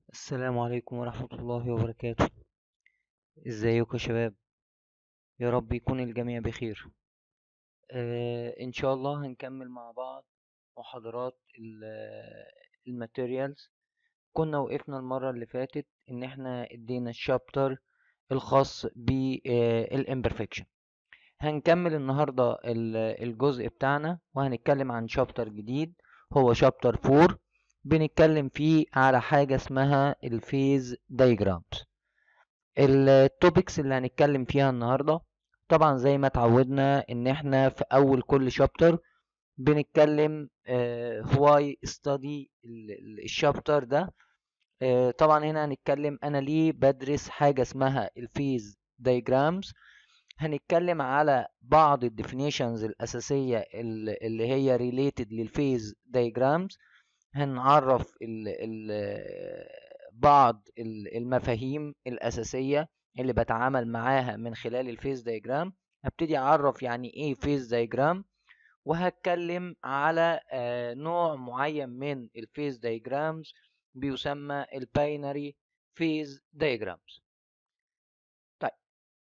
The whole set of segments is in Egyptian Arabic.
السلام عليكم ورحمة الله وبركاته ازيكم يا شباب يا رب يكون الجميع بخير آه ان شاء الله هنكمل مع بعض محاضرات الماتيريالز كنا وقفنا المرة اللي فاتت ان احنا ادينا الشابتر الخاص بالامبرفكشن هنكمل النهاردة الجزء بتاعنا وهنتكلم عن شابتر جديد هو شابتر 4 بنتكلم فيه على حاجة اسمها الفيز دايجرامز التوبكس اللي هنتكلم فيها النهاردة طبعا زي ما اتعودنا ان احنا في اول كل شابتر بنتكلم why study الشابتر ده uh, طبعا هنا هنتكلم انا ليه بدرس حاجة اسمها الفيز دايجرامز هنتكلم على بعض الديفينيشنز الأساسية اللي هي related للفيز دايجرامز هنعرف ال ال بعض المفاهيم الأساسية اللي بتعامل معاها من خلال الفيز دايجرام هبتدي أعرف يعني إيه فيز دايجرام وهتكلم على نوع معين من الفيز دايجرامز بيسمى الباينري فيز دايجرامز طيب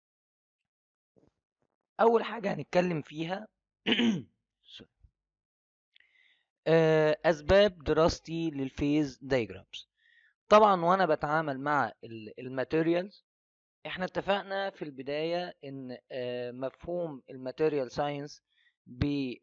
أول حاجة هنتكلم فيها اسباب دراستي للفيز دايجرامز طبعا وانا بتعامل مع الماتيريالز احنا اتفقنا في البداية ان مفهوم الماتيريال ساينس ب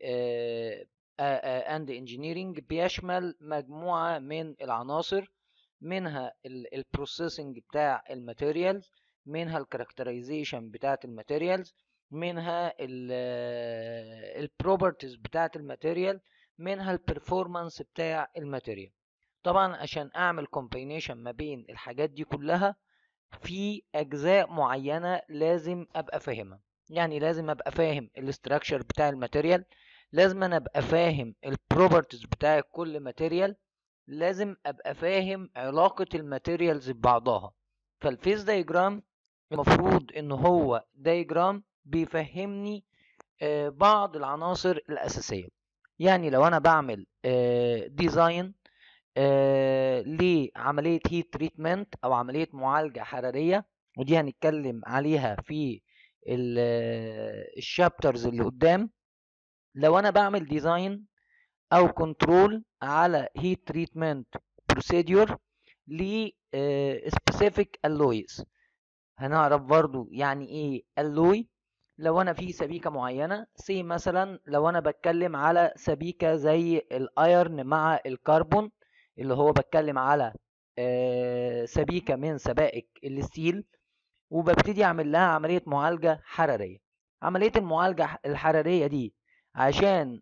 اند انجينيرنج بيشمل مجموعة من العناصر منها البروسيسنج بتاع الماتيريالز منها الكاركترايزيشن بتاعت الماتيريالز منها البروبرتيز بتاعت الماتيريال منها البرفورمانس بتاع الماتيريال طبعا عشان اعمل كومبينيشن ما بين الحاجات دي كلها في اجزاء معينه لازم ابقى فاهمها يعني لازم ابقى فاهم الاستراكشر بتاع الماتيريال لازم انا ابقى فاهم البروبرتيز بتاع كل ماتيريال لازم ابقى فاهم علاقه الماتيريالز ببعضها فالفيز دايجرام المفروض ان هو دايجرام بيفهمني بعض العناصر الاساسيه يعني لو انا بعمل ديزاين لعمليه هيت تريتمنت او عمليه معالجه حراريه ودي هنتكلم عليها في الشابترز اللي قدام لو انا بعمل ديزاين او كنترول على هيت تريتمنت بروسيدور ل سبيسيفيك الويز هنعرف برضو يعني ايه الوي لو انا في سبيكه معينه سي مثلا لو انا بتكلم على سبيكه زي الايرن مع الكربون اللي هو بتكلم على سبيكه من سبائك الستيل وببتدي اعمل لها عمليه معالجه حراريه عمليه المعالجه الحراريه دي عشان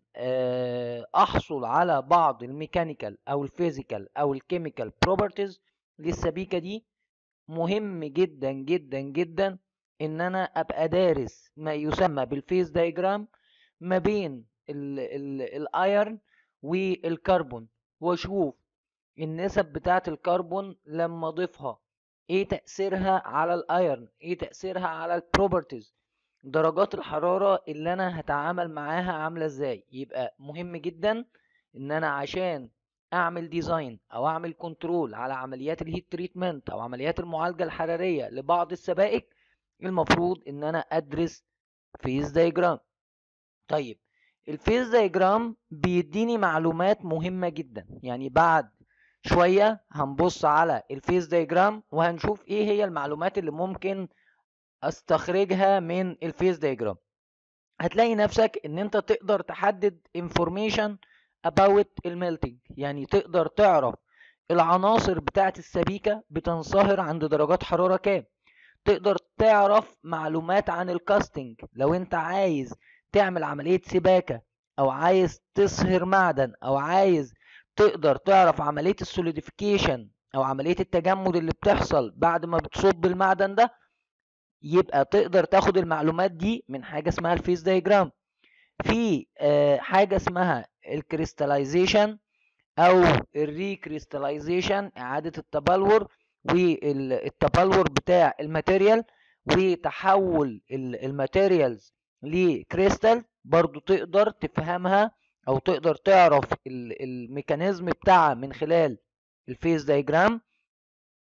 احصل على بعض الميكانيكال او الفيزيكال او الكيميكال بروبرتيز للسبيكه دي مهم جدا جدا جدا ان انا ابقى دارس ما يسمى بالفيز دايجرام ما بين الايرن والكربون واشوف النسب بتاعه الكربون لما اضيفها ايه تاثيرها على الايرن ايه تاثيرها على البروبرتيز درجات الحراره اللي انا هتعامل معاها عامله ازاي يبقى مهم جدا ان انا عشان اعمل ديزاين او اعمل كنترول على عمليات الهيت تريتمنت او عمليات المعالجه الحراريه لبعض السبائك المفروض ان انا ادرس فيز دايجرام طيب الفيز دايجرام بيديني معلومات مهمة جدا يعني بعد شوية هنبص على الفيز دايجرام وهنشوف ايه هي المعلومات اللي ممكن استخرجها من الفيز دايجرام هتلاقي نفسك ان انت تقدر تحدد information about الميلتنج يعني تقدر تعرف العناصر بتاعت السبيكة بتنصهر عند درجات حرارة كام تقدر تعرف معلومات عن الكاستنج لو انت عايز تعمل عملية سباكة او عايز تصهر معدن او عايز تقدر تعرف عملية السوليديفيكيشن او عملية التجمد اللي بتحصل بعد ما بتصب المعدن ده يبقى تقدر تاخد المعلومات دي من حاجة اسمها الفيز دايجرام في آه حاجة اسمها الكريستاليزيشن او الريكريستاليزيشن اعادة التبلور والتبلور بتاع الماتيريال وتحول الماتيريالز لكريستال برضو تقدر تفهمها او تقدر تعرف الميكانيزم بتاعها من خلال الفيز دايجرام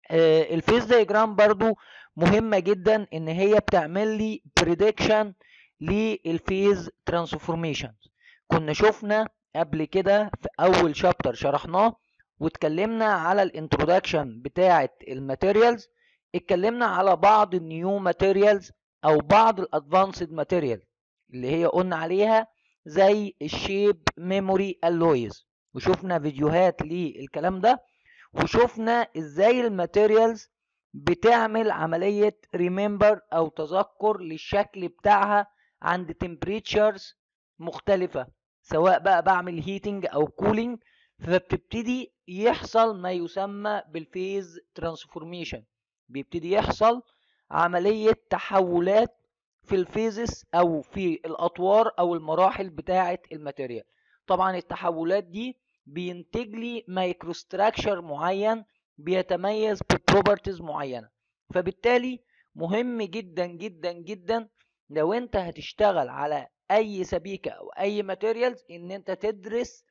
الفيز دايجرام برضو مهمة جدا ان هي بتعمل لي بريدكشن للفيز ترانسفورميشن كنا شفنا قبل كده في اول شابتر شرحناه واتكلمنا على الانترودكشن بتاعه الماتيريالز اتكلمنا على بعض النيو ماتيريالز او بعض الادفانسد ماتيريال اللي هي قلنا عليها زي الشيب ميموري الويز وشفنا فيديوهات للكلام ده وشفنا ازاي الماتيريالز بتعمل عملية ريمبر او تذكر للشكل بتاعها عند temperatures مختلفة سواء بقى بعمل هيتنج او كولينج فبتبتدي يحصل ما يسمى بالفيز ترانسفورميشن بيبتدي يحصل عملية تحولات في الفيزس او في الاطوار او المراحل بتاعة الماتيريال طبعا التحولات دي بينتج لي مايكرو ستراكشر معين بيتميز ببروبرتيز معينه فبالتالي مهم جدا جدا جدا لو انت هتشتغل على اي سبيكه او اي ماتيريالز ان انت تدرس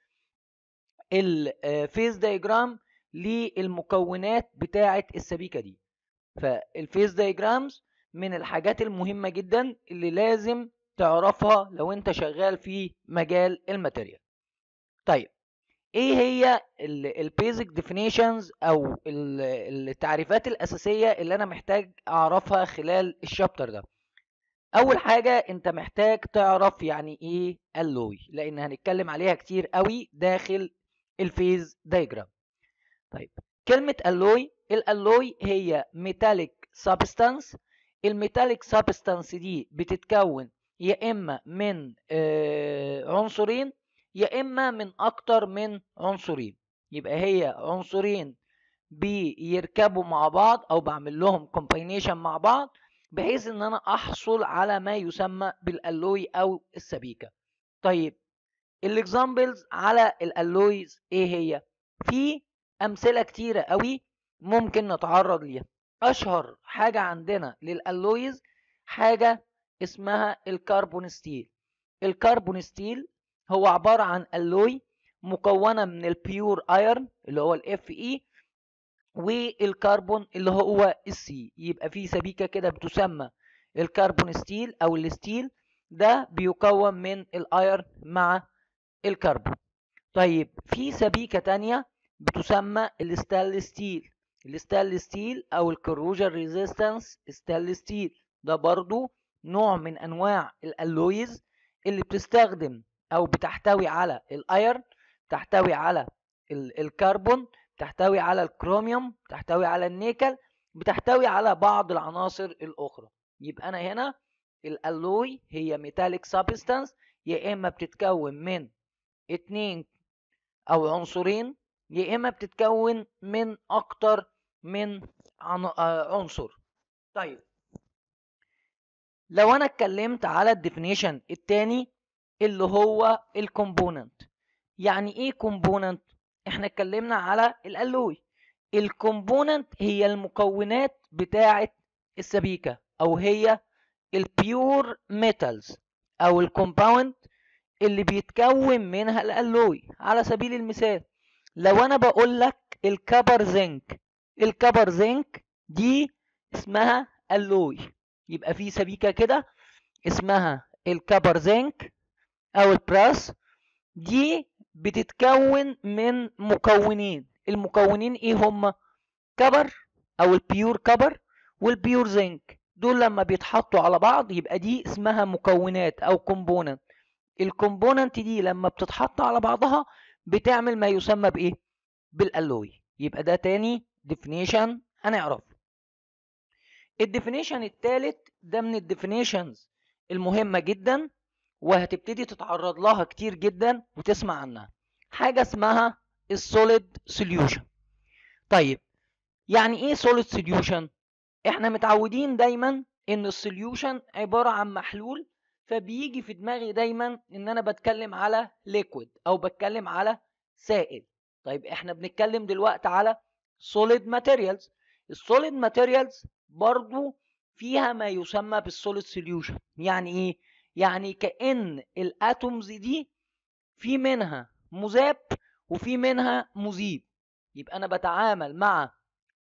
الفيز دايجرام للمكونات بتاعه السبيكه دي فالفيز دايجرامز من الحاجات المهمه جدا اللي لازم تعرفها لو انت شغال في مجال الماتيريال طيب ايه هي البيزك ديفينيشنز او التعريفات الاساسيه اللي انا محتاج اعرفها خلال الشابتر ده اول حاجه انت محتاج تعرف يعني ايه الوي لان هنتكلم عليها كتير قوي داخل الفيز دايجرام طيب كلمه الوي الالوي هي ميتاليك سبستانس الميتاليك سبستانس دي بتتكون يا اما من عنصرين يا اما من اكتر من عنصرين يبقى هي عنصرين بيركبوا مع بعض او بعمل لهم كومباينيشن مع بعض بحيث ان انا احصل على ما يسمى بالالوي او السبيكه طيب الاكزامبلز على الالويز ايه هي في امثله كتيره قوي ممكن نتعرض ليها اشهر حاجه عندنا للالويز حاجه اسمها الكربون ستيل الكربون ستيل هو عبارة عن الوي مكونة من البيور ايرن اللي هو الاف اي والكربون اللي هو السي يبقى في سبيكة كده بتسمى الكربون ستيل او الستيل ده بيكون من الايرن مع الكربون طيب في سبيكة تانية بتسمى الستال ستيل الستال ستيل او الكروجن ريزيستنس ستال ستيل ده برضو نوع من انواع الالويز اللي بتستخدم او بتحتوي على الايرن بتحتوي على الكربون بتحتوي على الكروميوم بتحتوي على النيكل بتحتوي على بعض العناصر الاخرى يبقى انا هنا الالوي هي ميتاليك سبستانس يا اما بتتكون من اتنين او عنصرين يا اما بتتكون من اكتر من عنصر طيب لو انا اتكلمت على الديفينيشن التاني اللي هو الكومبوننت يعني ايه كومبوننت احنا اتكلمنا على الالوي الكومبوننت هي المكونات بتاعه السبيكه او هي البيور ميتالز او الكومباوند اللي بيتكون منها الالوي على سبيل المثال لو انا بقول لك الكبر زنك الكبر زنك دي اسمها الوي يبقى في سبيكه كده اسمها الكبر زنك او البراس دي بتتكون من مكونين المكونين ايه هما كبر او البيور كبر والبيور زنك دول لما بيتحطوا على بعض يبقى دي اسمها مكونات او كومبوننت الكومبوننت دي لما بتتحط على بعضها بتعمل ما يسمى بايه بالالوي يبقى ده تاني ديفينيشن هنعرف الديفينيشن الثالث ده من الديفينيشنز المهمه جدا وهتبتدي تتعرض لها كتير جدا وتسمع عنها حاجه اسمها السوليد سوليوشن طيب يعني ايه سوليد سوليوشن احنا متعودين دايما ان السوليوشن عباره عن محلول فبيجي في دماغي دايما ان انا بتكلم على ليكويد او بتكلم على سائل طيب احنا بنتكلم دلوقتي على solid materials السوليد ماتيريالز برضو فيها ما يسمى بالسوليد سوليوشن يعني ايه يعني كأن الاتومز دي في منها مذاب وفي منها مذيب يبقى انا بتعامل مع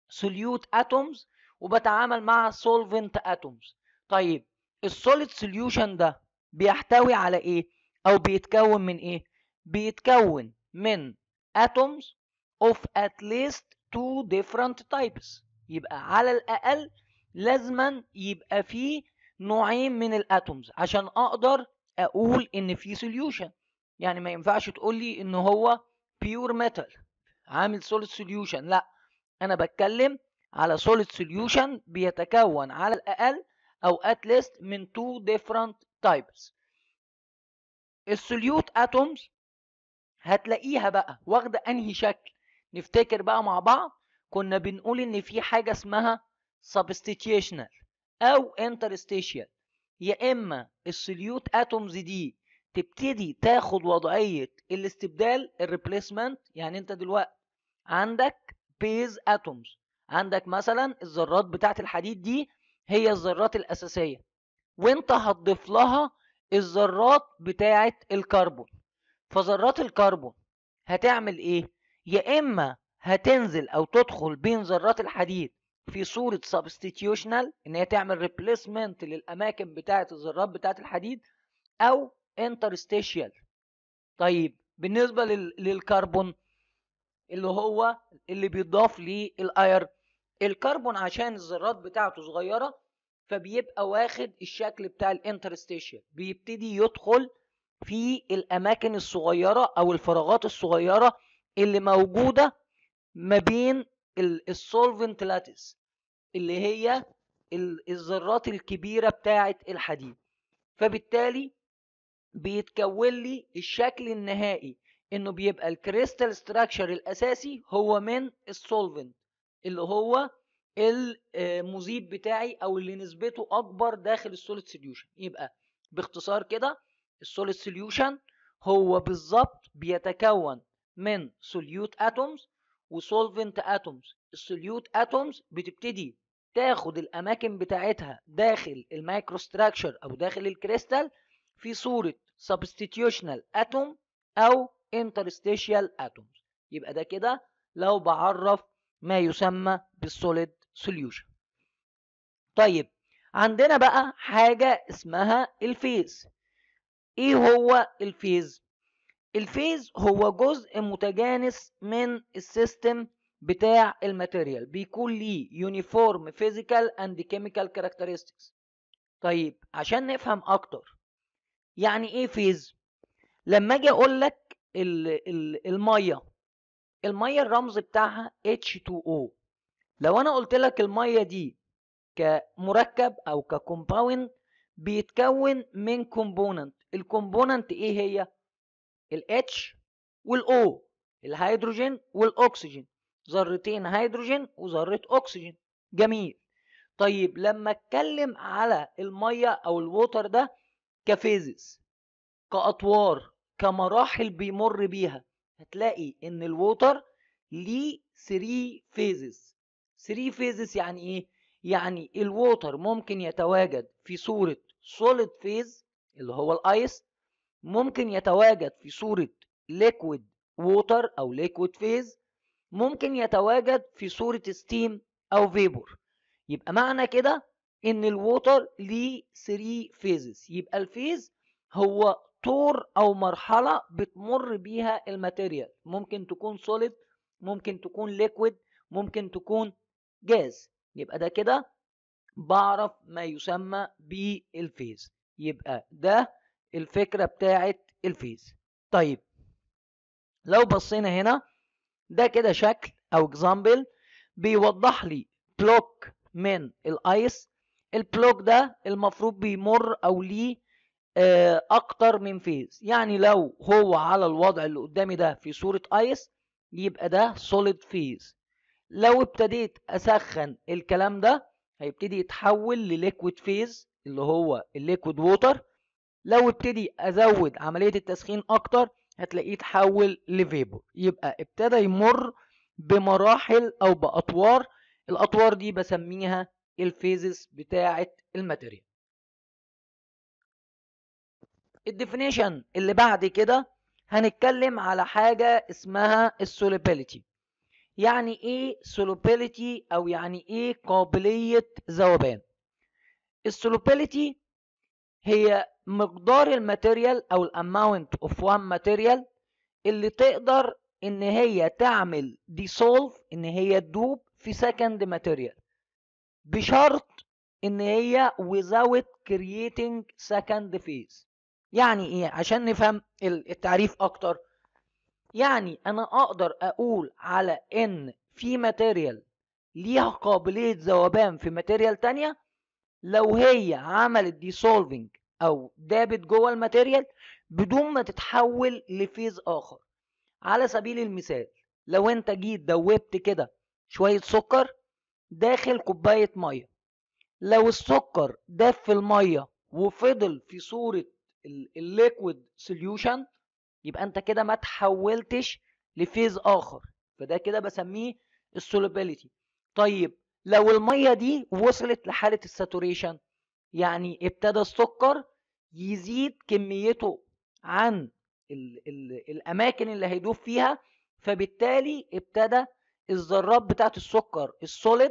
solute atoms وبتعامل مع solvent atoms طيب السوليد سوليوشن ده بيحتوي على ايه او بيتكون من ايه بيتكون من atoms of at least two different types يبقى على الاقل لازما يبقى فيه نوعين من الاتومز عشان اقدر اقول ان في سوليوشن يعني ما ينفعش تقول لي ان هو بيور ميتال عامل سوليد سوليوشن لا انا بتكلم على سوليد سوليوشن بيتكون على الاقل او at least من two different types السوليوت اتومز هتلاقيها بقى واخده انهي شكل نفتكر بقى مع بعض كنا بنقول ان في حاجه اسمها substitutional او interstitial يا اما السوليوت اتومز دي تبتدي تاخد وضعيه الاستبدال الريبليسمنت يعني انت دلوقتي عندك بيز اتومز عندك مثلا الذرات بتاعت الحديد دي هي الذرات الاساسيه وانت هتضيف لها الذرات بتاعت الكربون فذرات الكربون هتعمل ايه يا اما هتنزل او تدخل بين ذرات الحديد في صورة substitutional ان هي تعمل replacement للاماكن بتاعة الذرات بتاعة الحديد او interstitial طيب بالنسبة لل... للكربون اللي هو اللي بيضاف للاير الكربون عشان الذرات بتاعته صغيرة فبيبقى واخد الشكل بتاع الانترستيشيال بيبتدي يدخل في الاماكن الصغيرة او الفراغات الصغيرة اللي موجودة ما بين السولفنت لاتس اللي هي الذرات الكبيرة بتاعة الحديد فبالتالي بيتكون لي الشكل النهائي انه بيبقى الكريستال ستراكشر الاساسي هو من السولفنت اللي هو المذيب بتاعي او اللي نسبته اكبر داخل السوليد سوليوشن يبقى باختصار كده السوليد سوليوشن هو بالظبط بيتكون من سوليوت اتومز وسولفنت اتومز السوليوت اتومز بتبتدي تاخد الاماكن بتاعتها داخل المايكرو ستراكشر او داخل الكريستال في صوره substitutional اتوم او interstitial atoms يبقى ده كده لو بعرف ما يسمى بالسوليد سوليوشن طيب عندنا بقى حاجة اسمها الفيز ايه هو الفيز الفيز هو جزء متجانس من السيستم بتاع الماتيريال بيكون ليه يونيفورم فيزيكال اند كيميكال كاركترستكس طيب عشان نفهم اكتر يعني ايه فيز لما اجي اقول لك الميه الميه الرمز بتاعها H2O لو انا قلت لك الميه دي كمركب او ككومباوند بيتكون من كومبوننت الكومبوننت ايه هي الاتش والاو الهيدروجين والاكسجين ذرتين هيدروجين وذره اكسجين جميل طيب لما اتكلم على الميه او الووتر ده كفيزز كاطوار كمراحل بيمر بيها هتلاقي ان الووتر ليه 3 فيزز 3 فيزز يعني ايه يعني الووتر ممكن يتواجد في صورة سوليد فيز اللي هو الايس ممكن يتواجد في صورة ليكويد ووتر او ليكويد فيز ممكن يتواجد في صورة ستيم او فيبور يبقى معنى كده ان الووتر ليه 3 فيزز يبقى الفيز هو طور او مرحله بتمر بيها الماتيريال ممكن تكون سوليد ممكن تكون ليكويد ممكن تكون جاز يبقى ده كده بعرف ما يسمى بالفيز يبقى ده الفكره بتاعه الفيز طيب لو بصينا هنا ده كده شكل او اكزامبل بيوضح لي بلوك من الايس البلوك ده المفروض بيمر او ليه اكتر من فيز يعني لو هو على الوضع اللي قدامي ده في صورة ايس يبقى ده سوليد فيز لو ابتديت اسخن الكلام ده هيبتدي يتحول لليكويد فيز اللي هو الليكويد ووتر لو ابتدي ازود عملية التسخين اكتر هتلاقيه يتحول لفيبور يبقى ابتدى يمر بمراحل او باطوار الاطوار دي بسميها الفيزز بتاعه الماتيريال الديفينيشن اللي بعد كده هنتكلم على حاجة اسمها السوليبيليتي يعني ايه solubility او يعني ايه قابلية ذوبان السولوبيليتي هي مقدار الماتيريال او الاماونت اوف وان ماتيريال اللي تقدر ان هي تعمل ديسولف ان هي تدوب في سكند ماتيريال بشرط ان هي without creating second phase يعني ايه عشان نفهم التعريف اكتر يعني انا اقدر اقول على ان في ماتيريال ليها قابلية ذوبان في ماتيريال تانية لو هي عملت ديسولفنج او دابت جوه الماتيريال بدون ما تتحول لفيز اخر على سبيل المثال لو انت جيت دوبت كده شوية سكر داخل كوباية مية لو السكر داب في المية وفضل في صورة الليكويد سوليوشن يبقى انت كده ما تحولتش لفيز اخر فده كده بسميه السولوبيليتي طيب لو المية دي وصلت لحالة الساتوريشن يعني ابتدى السكر يزيد كميته عن ال ال الاماكن اللي هيدوب فيها فبالتالي ابتدى الذرات بتاعت السكر السوليد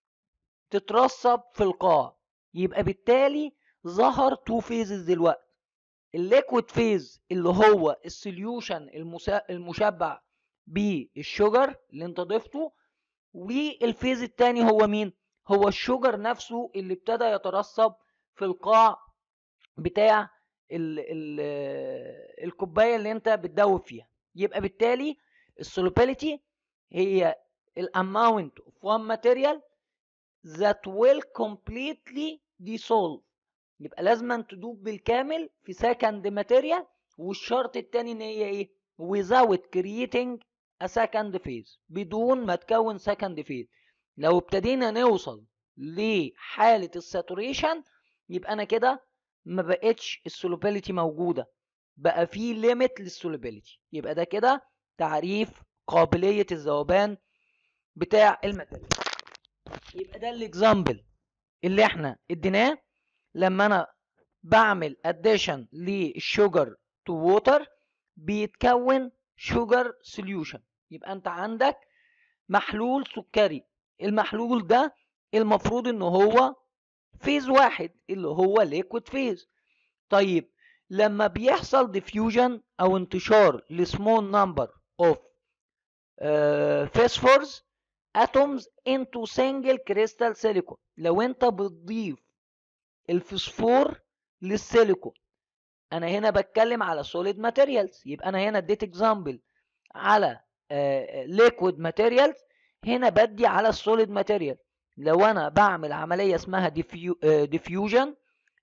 تترسب في القاع يبقى بالتالي ظهر تو فيزز دلوقتي الليكويد فيز اللي هو السوليوشن المشبع بالشجر اللي انت ضفته والفيز الثاني هو مين هو الشجر نفسه اللي ابتدى يترسب في القاع بتاع ال ال الكوبايه اللي انت بتدوب فيها يبقى بالتالي السولوبيليتي هي الاماونت اوف وان ماتيريال that will completely dissolve يبقى لازم تدوب بالكامل في سكند ماتيريال والشرط التاني ان هي ايه without creating a second phase بدون ما تكون second phase لو ابتدينا نوصل لحالة الساتوريشن يبقى انا كده ما بقتش السولوبيليتي موجودة بقى في ليميت للسولوبيليتي يبقى ده كده تعريف قابلية الذوبان بتاع الماتيريال يبقى ده الاكزامبل اللي احنا اديناه لما انا بعمل اديشن للشوجر تو ووتر بيتكون شوجر سوليوشن يبقى انت عندك محلول سكري المحلول ده المفروض ان هو فيز واحد اللي هو ليكويد فيز طيب لما بيحصل ديفيوجن او انتشار لسمول نمبر اوف فيسفورز اتومز انتو سنجل كريستال سيليكون لو انت بتضيف الفسفور للسيليكون انا هنا بتكلم على سوليد ماتيريالز يبقى انا هنا اديت اكزامبل على ليكويد ماتيريالز هنا بدي على السوليد ماتيريال لو انا بعمل عمليه اسمها ديفيوجن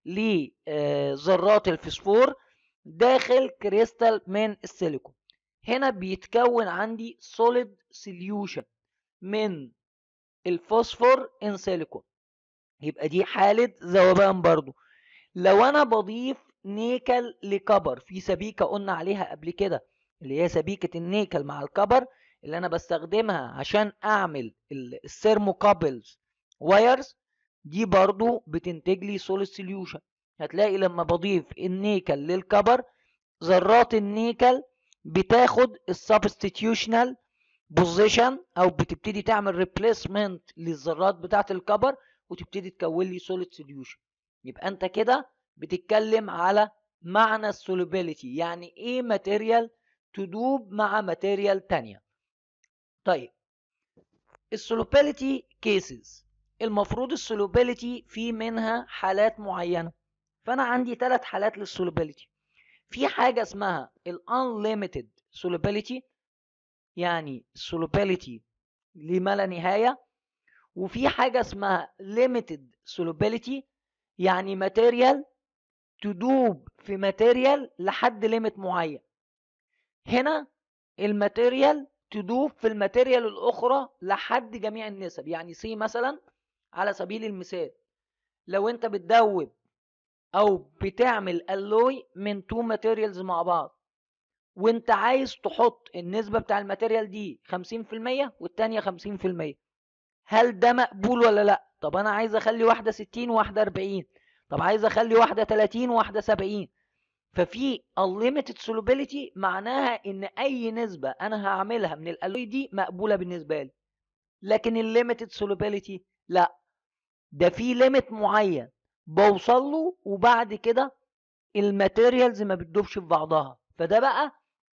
لذرات الفسفور داخل كريستال من السيليكون هنا بيتكون عندي سوليد سوليوشن من الفوسفور ان سيليكون يبقى دي حالة ذوبان برضو لو انا بضيف نيكل لكبر في سبيكة قلنا عليها قبل كده اللي هي سبيكة النيكل مع الكبر اللي انا بستخدمها عشان اعمل السيرموكابلز وايرز دي برضو بتنتج لي سوليد سوليوشن هتلاقي لما بضيف النيكل للكبر ذرات النيكل بتاخد السبستيتيوشنال بوزيشن او بتبتدي تعمل ريبليسمنت للذرات بتاعه الكبر وتبتدي تكون لي سوليد سوليوشن يبقى انت كده بتتكلم على معنى السولوبيليتي يعني ايه ماتيريال تدوب مع ماتيريال تانية طيب السولوبيليتي كيسز المفروض السولوبيليتي في منها حالات معينة فانا عندي ثلاث حالات للسولوبيليتي في حاجة اسمها الانليميتد solubility يعني solubility لما لا نهاية وفي حاجة اسمها limited solubility يعني ماتيريال تدوب في ماتيريال لحد ليميت معين هنا الماتيريال تدوب في الماتيريال الأخرى لحد جميع النسب يعني سي مثلا على سبيل المثال لو انت بتدوب او بتعمل الوي من تو ماتيريالز مع بعض وانت عايز تحط النسبة بتاع الماتيريال دي 50% والتانية 50% هل ده مقبول ولا لا طب انا عايز اخلي واحدة 60 وواحدة 40 طب عايز اخلي واحدة 30 وواحدة 70 ففي unlimited solubility معناها ان اي نسبة انا هعملها من الالوي دي مقبولة بالنسبة لي لكن الليميتد solubility لا ده في ليميت معين بوصل له وبعد كده الماتيريالز ما بتدوبش في بعضها فده بقى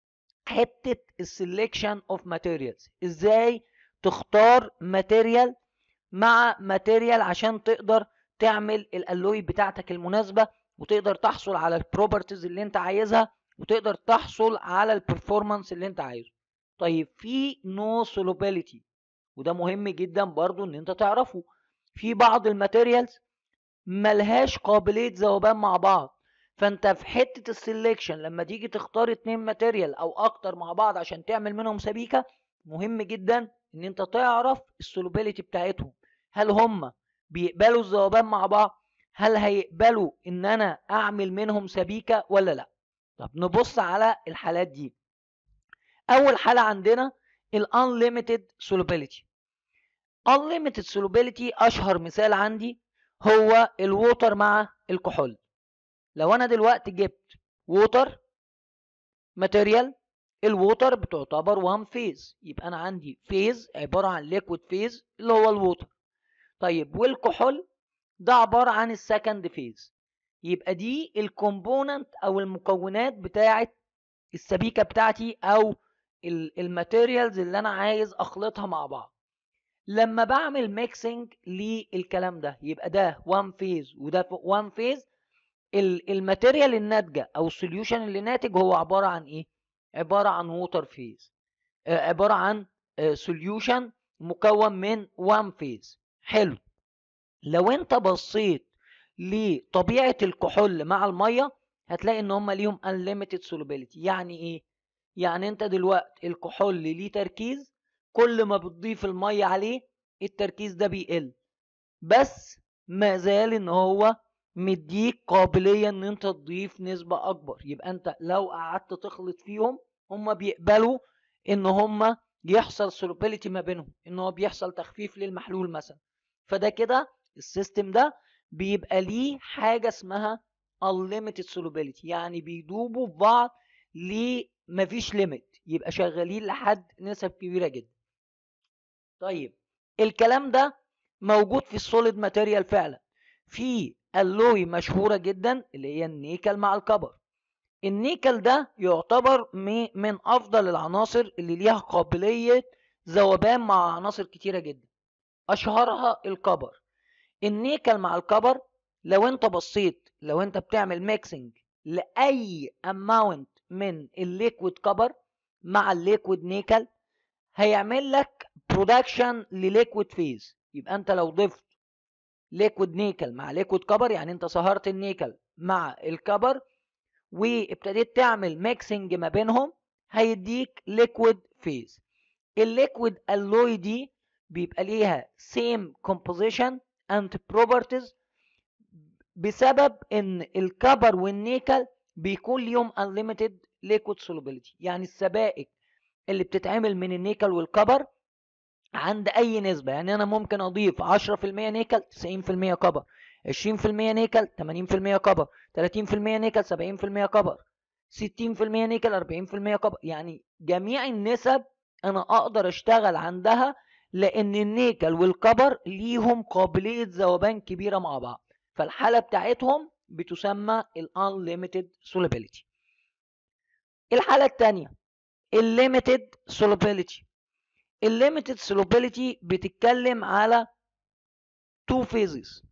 حتة السلكشن اوف ماتيريالز ازاي تختار ماتيريال مع ماتيريال عشان تقدر تعمل الالوي بتاعتك المناسبة وتقدر تحصل على البروبرتيز اللي انت عايزها وتقدر تحصل على البرفورمانس اللي انت عايزه طيب في نو solubility وده مهم جدا برضو ان انت تعرفه في بعض الماتيريالز ملهاش قابلية ذوبان مع بعض فانت في حتة السلكشن لما تيجي تختار اتنين ماتيريال او اكتر مع بعض عشان تعمل منهم سبيكة مهم جدا ان انت تعرف السولوبيليتي بتاعتهم هل هم بيقبلوا الذوبان مع بعض هل هيقبلوا ان انا اعمل منهم سبيكة ولا لا طب نبص على الحالات دي اول حالة عندنا ال unlimited solubility unlimited solubility اشهر مثال عندي هو الووتر مع الكحول لو انا دلوقتي جبت ووتر ماتيريال الووتر بتعتبر وان فيز يبقى انا عندي فيز عباره عن ليكويد فيز اللي هو الووتر طيب والكحول ده عباره عن السكند فيز يبقى دي الكومبوننت او المكونات بتاعه السبيكه بتاعتي او الماتيريالز اللي انا عايز اخلطها مع بعض لما بعمل ميكسنج للكلام ده يبقى ده وان فيز وده وان فيز الماتيريال الناتجه او السوليوشن اللي ناتج هو عباره عن ايه عباره عن ووتر فيز عباره عن سوليوشن مكون من وان فيز حلو لو انت بصيت لطبيعه الكحول مع الميه هتلاقي ان هم ليهم unlimited solubility يعني ايه يعني انت دلوقتي الكحول ليه تركيز كل ما بتضيف الميه عليه التركيز ده بيقل بس ما زال ان هو مديك قابلية ان انت تضيف نسبة اكبر يبقى انت لو قعدت تخلط فيهم هم بيقبلوا ان هم يحصل solubility ما بينهم ان هو بيحصل تخفيف للمحلول مثلا فده كده السيستم ده بيبقى ليه حاجة اسمها unlimited solubility يعني بيدوبوا في بعض ليه مفيش ليميت يبقى شغالين لحد نسب كبيرة جدا طيب الكلام ده موجود في السوليد ماتيريال فعلا في اللوي مشهورة جدا اللي هي النيكل مع الكبر النيكل ده يعتبر من أفضل العناصر اللي ليها قابلية ذوبان مع عناصر كتيرة جدا أشهرها الكبر النيكل مع الكبر لو انت بصيت لو انت بتعمل ميكسنج لأي اماونت من الليكويد كبر مع الليكويد نيكل هيعمل لك برودكشن لليكويد فيز يبقى انت لو ضفت ليكويد نيكل مع ليكويد كبر يعني انت صهرت النيكل مع الكبر وابتديت تعمل ميكسنج ما بينهم هيديك ليكويد فيز الليكويد الوي دي بيبقى ليها same composition and properties بسبب ان الكبر والنيكل بيكون ليهم unlimited liquid solubility يعني السبائك اللي بتتعمل من النيكل والكبر عند اي نسبة يعني انا ممكن اضيف 10% نيكل 90% كبر 20% نيكل 80% كبر 30% نيكل 70% كبر 60% نيكل 40% كبر يعني جميع النسب انا اقدر اشتغل عندها لان النيكل والكبر ليهم قابلية ذوبان كبيرة مع بعض فالحالة بتاعتهم بتسمى ال unlimited solubility الحالة الثانية الليميتد solubility الليميتد solubility بتتكلم على two phases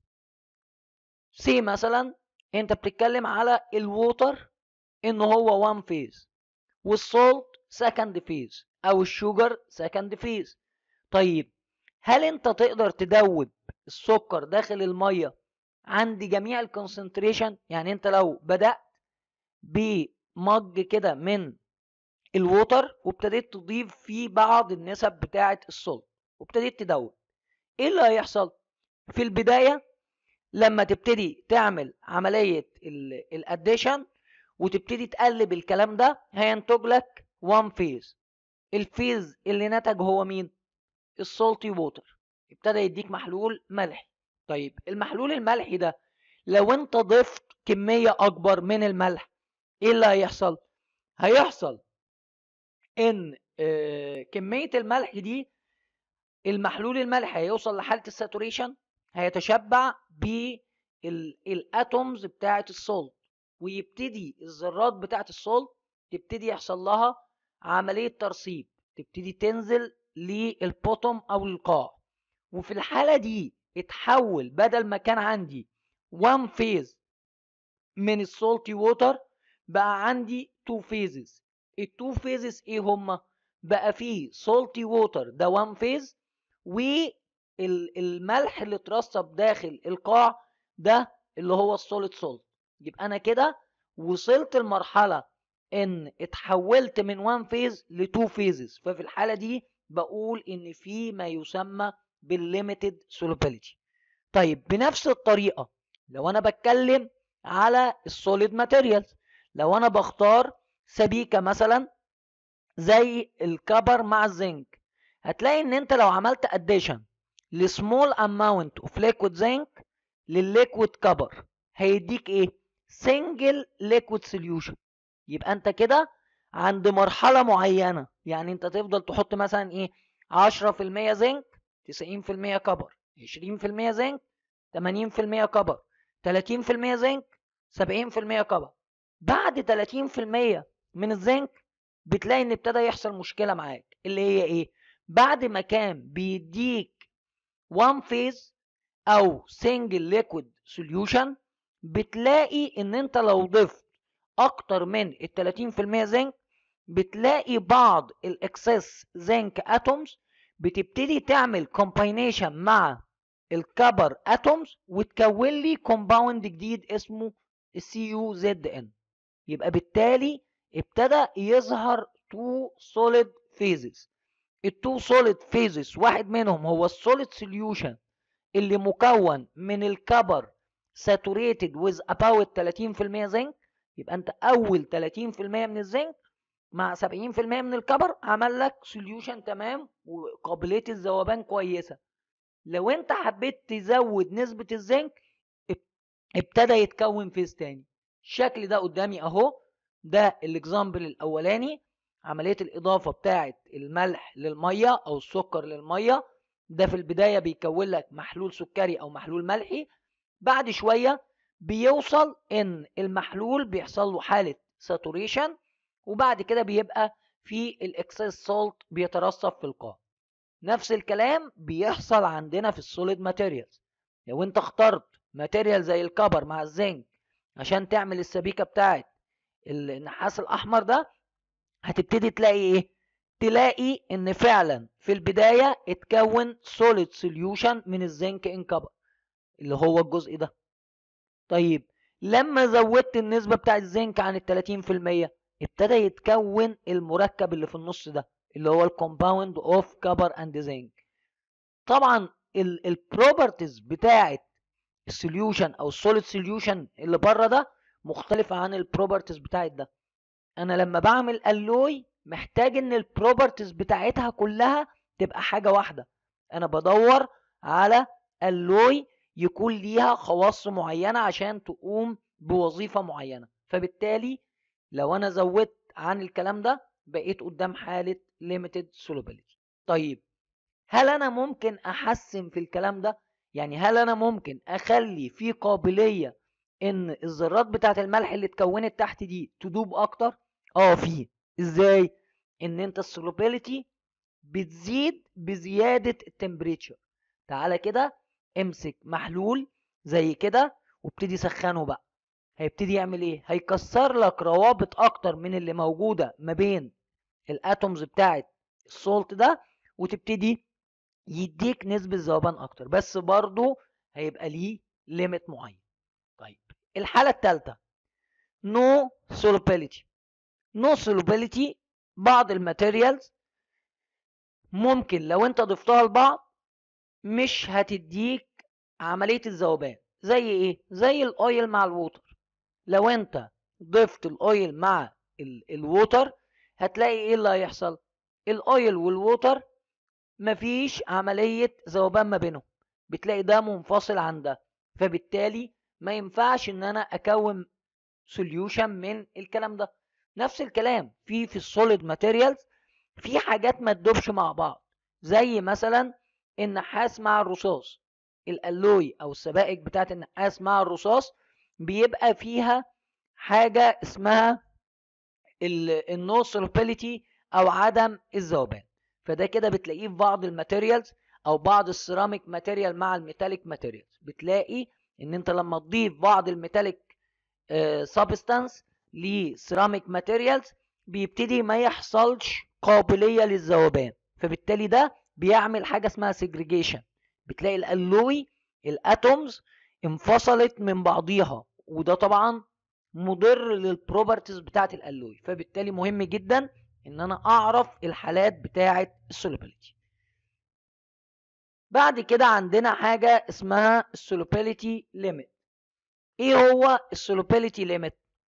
سي مثلا انت بتتكلم على الووتر ان هو one phase والسولت second phase او الشوجر second phase طيب هل انت تقدر تدوب السكر داخل الميه عند جميع الكونسنتريشن يعني انت لو بدأت بمج كده من الووتر وابتديت تضيف فيه بعض النسب بتاعة السولت وابتديت تدوب ايه اللي هيحصل في البداية لما تبتدي تعمل عملية الاديشن وتبتدي تقلب الكلام ده هينتج لك وان فيز الفيز اللي نتج هو مين السولتي ووتر ابتدى يديك محلول ملحي طيب المحلول الملحي ده لو انت ضفت كمية اكبر من الملح ايه اللي هيحصل هيحصل ان آه، كميه الملح دي المحلول الملح هيوصل لحاله الساتوريشن هيتشبع بالاتومز بتاعه السولت ويبتدي الذرات بتاعه السولت تبتدي يحصل لها عمليه ترسيب تبتدي تنزل للبوتوم او القاع وفي الحاله دي اتحول بدل ما كان عندي 1 فيز من السولتي ووتر بقى عندي 2 فيزز التو فيزز ايه هما بقى فيه سولتي ووتر ده 1 فيز والملح اللي اترسب داخل القاع ده اللي هو السوليد سولت يبقى انا كده وصلت لمرحله ان اتحولت من 1 فيز ل 2 فيزز ففي الحاله دي بقول ان في ما يسمى بالليميتد solubility طيب بنفس الطريقه لو انا بتكلم على السوليد ماتيريالز لو انا بختار سبيكه مثلا زي الكبر مع الزنك هتلاقي ان انت لو عملت اديشن لسمول اماونت اوف ليكويد زنك للليكويد كبر هيديك ايه سنجل ليكويد سوليوشن يبقى انت كده عند مرحله معينه يعني انت تفضل تحط مثلا ايه 10% زنك 90% كبر 20% زنك 80% كبر 30% زنك 70% كبر بعد 30% من الزنك بتلاقي ان ابتدى يحصل مشكله معاك اللي هي ايه بعد ما كان بيديك وان فيز او سنجل ليكويد سوليوشن بتلاقي ان انت لو ضفت اكتر من ال 30% زنك بتلاقي بعض الاكسس زنك اتومز بتبتدي تعمل كومباينيشن مع الكبر اتومز وتكون لي كومباوند جديد اسمه السي يو زد ان يبقى بالتالي ابتدى يظهر تو سوليد فيزز التو سوليد فيزز واحد منهم هو السوليد سوليوشن اللي مكون من الكبر ساتوريتد ويز اباوت 30% زنك يبقى انت اول 30% من الزنك مع 70% من الكبر عمل لك سوليوشن تمام وقابليه الذوبان كويسه لو انت حبيت تزود نسبه الزنك ابتدى يتكون فيز تاني الشكل ده قدامي اهو ده الاكزامبل الاولاني عمليه الاضافه بتاعه الملح للميه او السكر للميه ده في البدايه بيكون لك محلول سكري او محلول ملحي بعد شويه بيوصل ان المحلول بيحصل له حاله ساتوريشن وبعد كده بيبقى في الاكسس سولت بيترسب في القاع نفس الكلام بيحصل عندنا في السوليد ماتيريالز لو انت اخترت ماتيريال زي الكبر مع الزنك عشان تعمل السبيكه بتاعت النحاس الاحمر ده هتبتدي تلاقي ايه تلاقي ان فعلا في البدايه اتكون سوليد سوليوشن من الزنك ان كبر اللي هو الجزء ده طيب لما زودت النسبه بتاع الزنك عن ال 30% ابتدى يتكون المركب اللي في النص ده اللي هو الكومباوند اوف كبر اند زنك طبعا البروبرتيز بتاعه السوليوشن او السوليد سوليوشن اللي بره ده مختلفه عن البروبرتيز بتاعت ده انا لما بعمل الوي محتاج ان البروبرتيز بتاعتها كلها تبقى حاجه واحده انا بدور على الوي يكون ليها خواص معينه عشان تقوم بوظيفه معينه فبالتالي لو انا زودت عن الكلام ده بقيت قدام حاله limited solubility طيب هل انا ممكن احسن في الكلام ده يعني هل انا ممكن اخلي في قابليه ان الذرات بتاعه الملح اللي اتكونت تحت دي تدوب اكتر اه في ازاي ان انت السولوبيليتي بتزيد بزياده التمبريتشر تعالى كده امسك محلول زي كده وابتدي سخنه بقى هيبتدي يعمل ايه هيكسر لك روابط اكتر من اللي موجوده ما بين الاتومز بتاعه السولت ده وتبتدي يديك نسبة ذوبان أكتر بس برضو هيبقى ليه ليميت معين طيب الحالة الثالثة no solubility no solubility بعض الماتيريالز ممكن لو انت ضفتها لبعض مش هتديك عملية الذوبان زي ايه زي الاويل مع الووتر لو انت ضفت الاويل مع الووتر هتلاقي ايه اللي هيحصل الاويل والووتر مفيش عملية ذوبان ما بينهم بتلاقي ده منفصل عن ده فبالتالي ما ينفعش ان انا اكون سوليوشن من الكلام ده نفس الكلام في في السوليد ماتيريالز في حاجات ما تدوبش مع بعض زي مثلا النحاس مع الرصاص الالوي او السبائك بتاعت النحاس مع الرصاص بيبقى فيها حاجة اسمها النو سولوبيليتي او عدم الذوبان فده كده بتلاقيه في بعض الماتيريالز او بعض السيراميك ماتيريال مع الميتاليك ماتيريالز بتلاقي ان انت لما تضيف بعض الميتاليك سبستانس لسيراميك ماتيريالز بيبتدي ما يحصلش قابلية للذوبان فبالتالي ده بيعمل حاجة اسمها سيجريجيشن بتلاقي الالوي الاتومز انفصلت من بعضيها وده طبعا مضر للبروبرتيز بتاعت الالوي فبالتالي مهم جدا ان انا اعرف الحالات بتاعت السولوبيليتي بعد كده عندنا حاجة اسمها السولوبيليتي ليميت ايه هو السولوبيليتي ليميت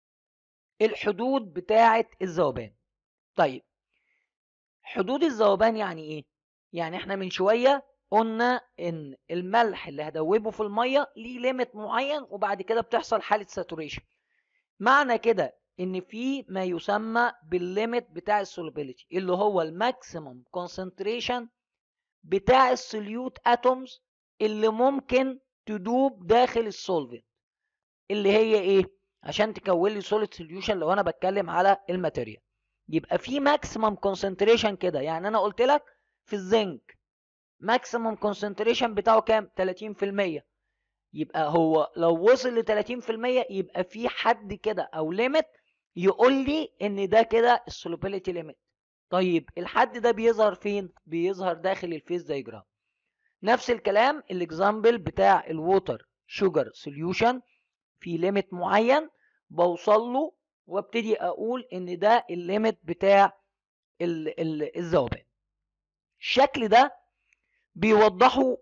الحدود بتاعت الذوبان طيب حدود الذوبان يعني ايه يعني احنا من شوية قلنا ان الملح اللي هدوبه في المية ليه ليميت معين وبعد كده بتحصل حالة ساتوريشن معنى كده ان في ما يسمى بالليميت بتاع السولوبيليتي اللي هو الماكسيمم كونسنتريشن بتاع السوليوت اتومز اللي ممكن تدوب داخل السولفنت اللي هي ايه عشان تكون لي سوليد سوليوشن لو انا بتكلم على الماتيريال يبقى في ماكسيمم كونسنتريشن كده يعني انا قلت لك في الزنك ماكسيمم كونسنتريشن بتاعه كام 30% يبقى هو لو وصل ل 30% يبقى في حد كده او ليميت يقول لي ان ده كده السولوبيليتي ليميت طيب الحد ده بيظهر فين بيظهر داخل الفيز دايجرام نفس الكلام الاكزامبل بتاع الووتر شوجر سوليوشن في ليميت معين بوصل له وابتدي اقول ان ده الليميت بتاع الذوبان الشكل ده بيوضحوا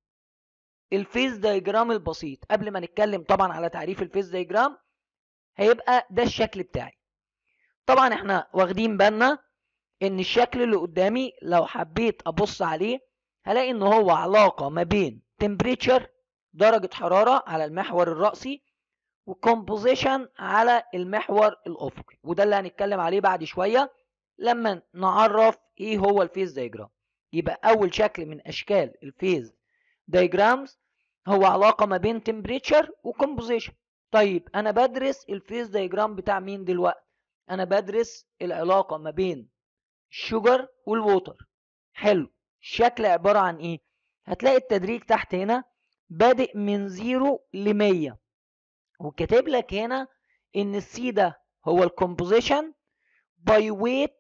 الفيز دايجرام البسيط قبل ما نتكلم طبعا على تعريف الفيز دايجرام هيبقى ده الشكل بتاعي طبعا احنا واخدين بالنا ان الشكل اللي قدامي لو حبيت ابص عليه هلاقي ان هو علاقة ما بين temperature درجة حرارة على المحور الرأسي وكومبوزيشن على المحور الأفقي وده اللي هنتكلم عليه بعد شوية لما نعرف ايه هو الفيز دايجرام يبقى اول شكل من اشكال الفيز دايجرامز هو علاقة ما بين temperature وكومبوزيشن طيب انا بدرس الفيز دايجرام بتاع مين دلوقتي انا بدرس العلاقة ما بين الشجر والووتر حلو الشكل عبارة عن ايه هتلاقي التدريج تحت هنا بادئ من زيرو لمية وكاتب لك هنا ان السي ده هو الكومبوزيشن باي ويت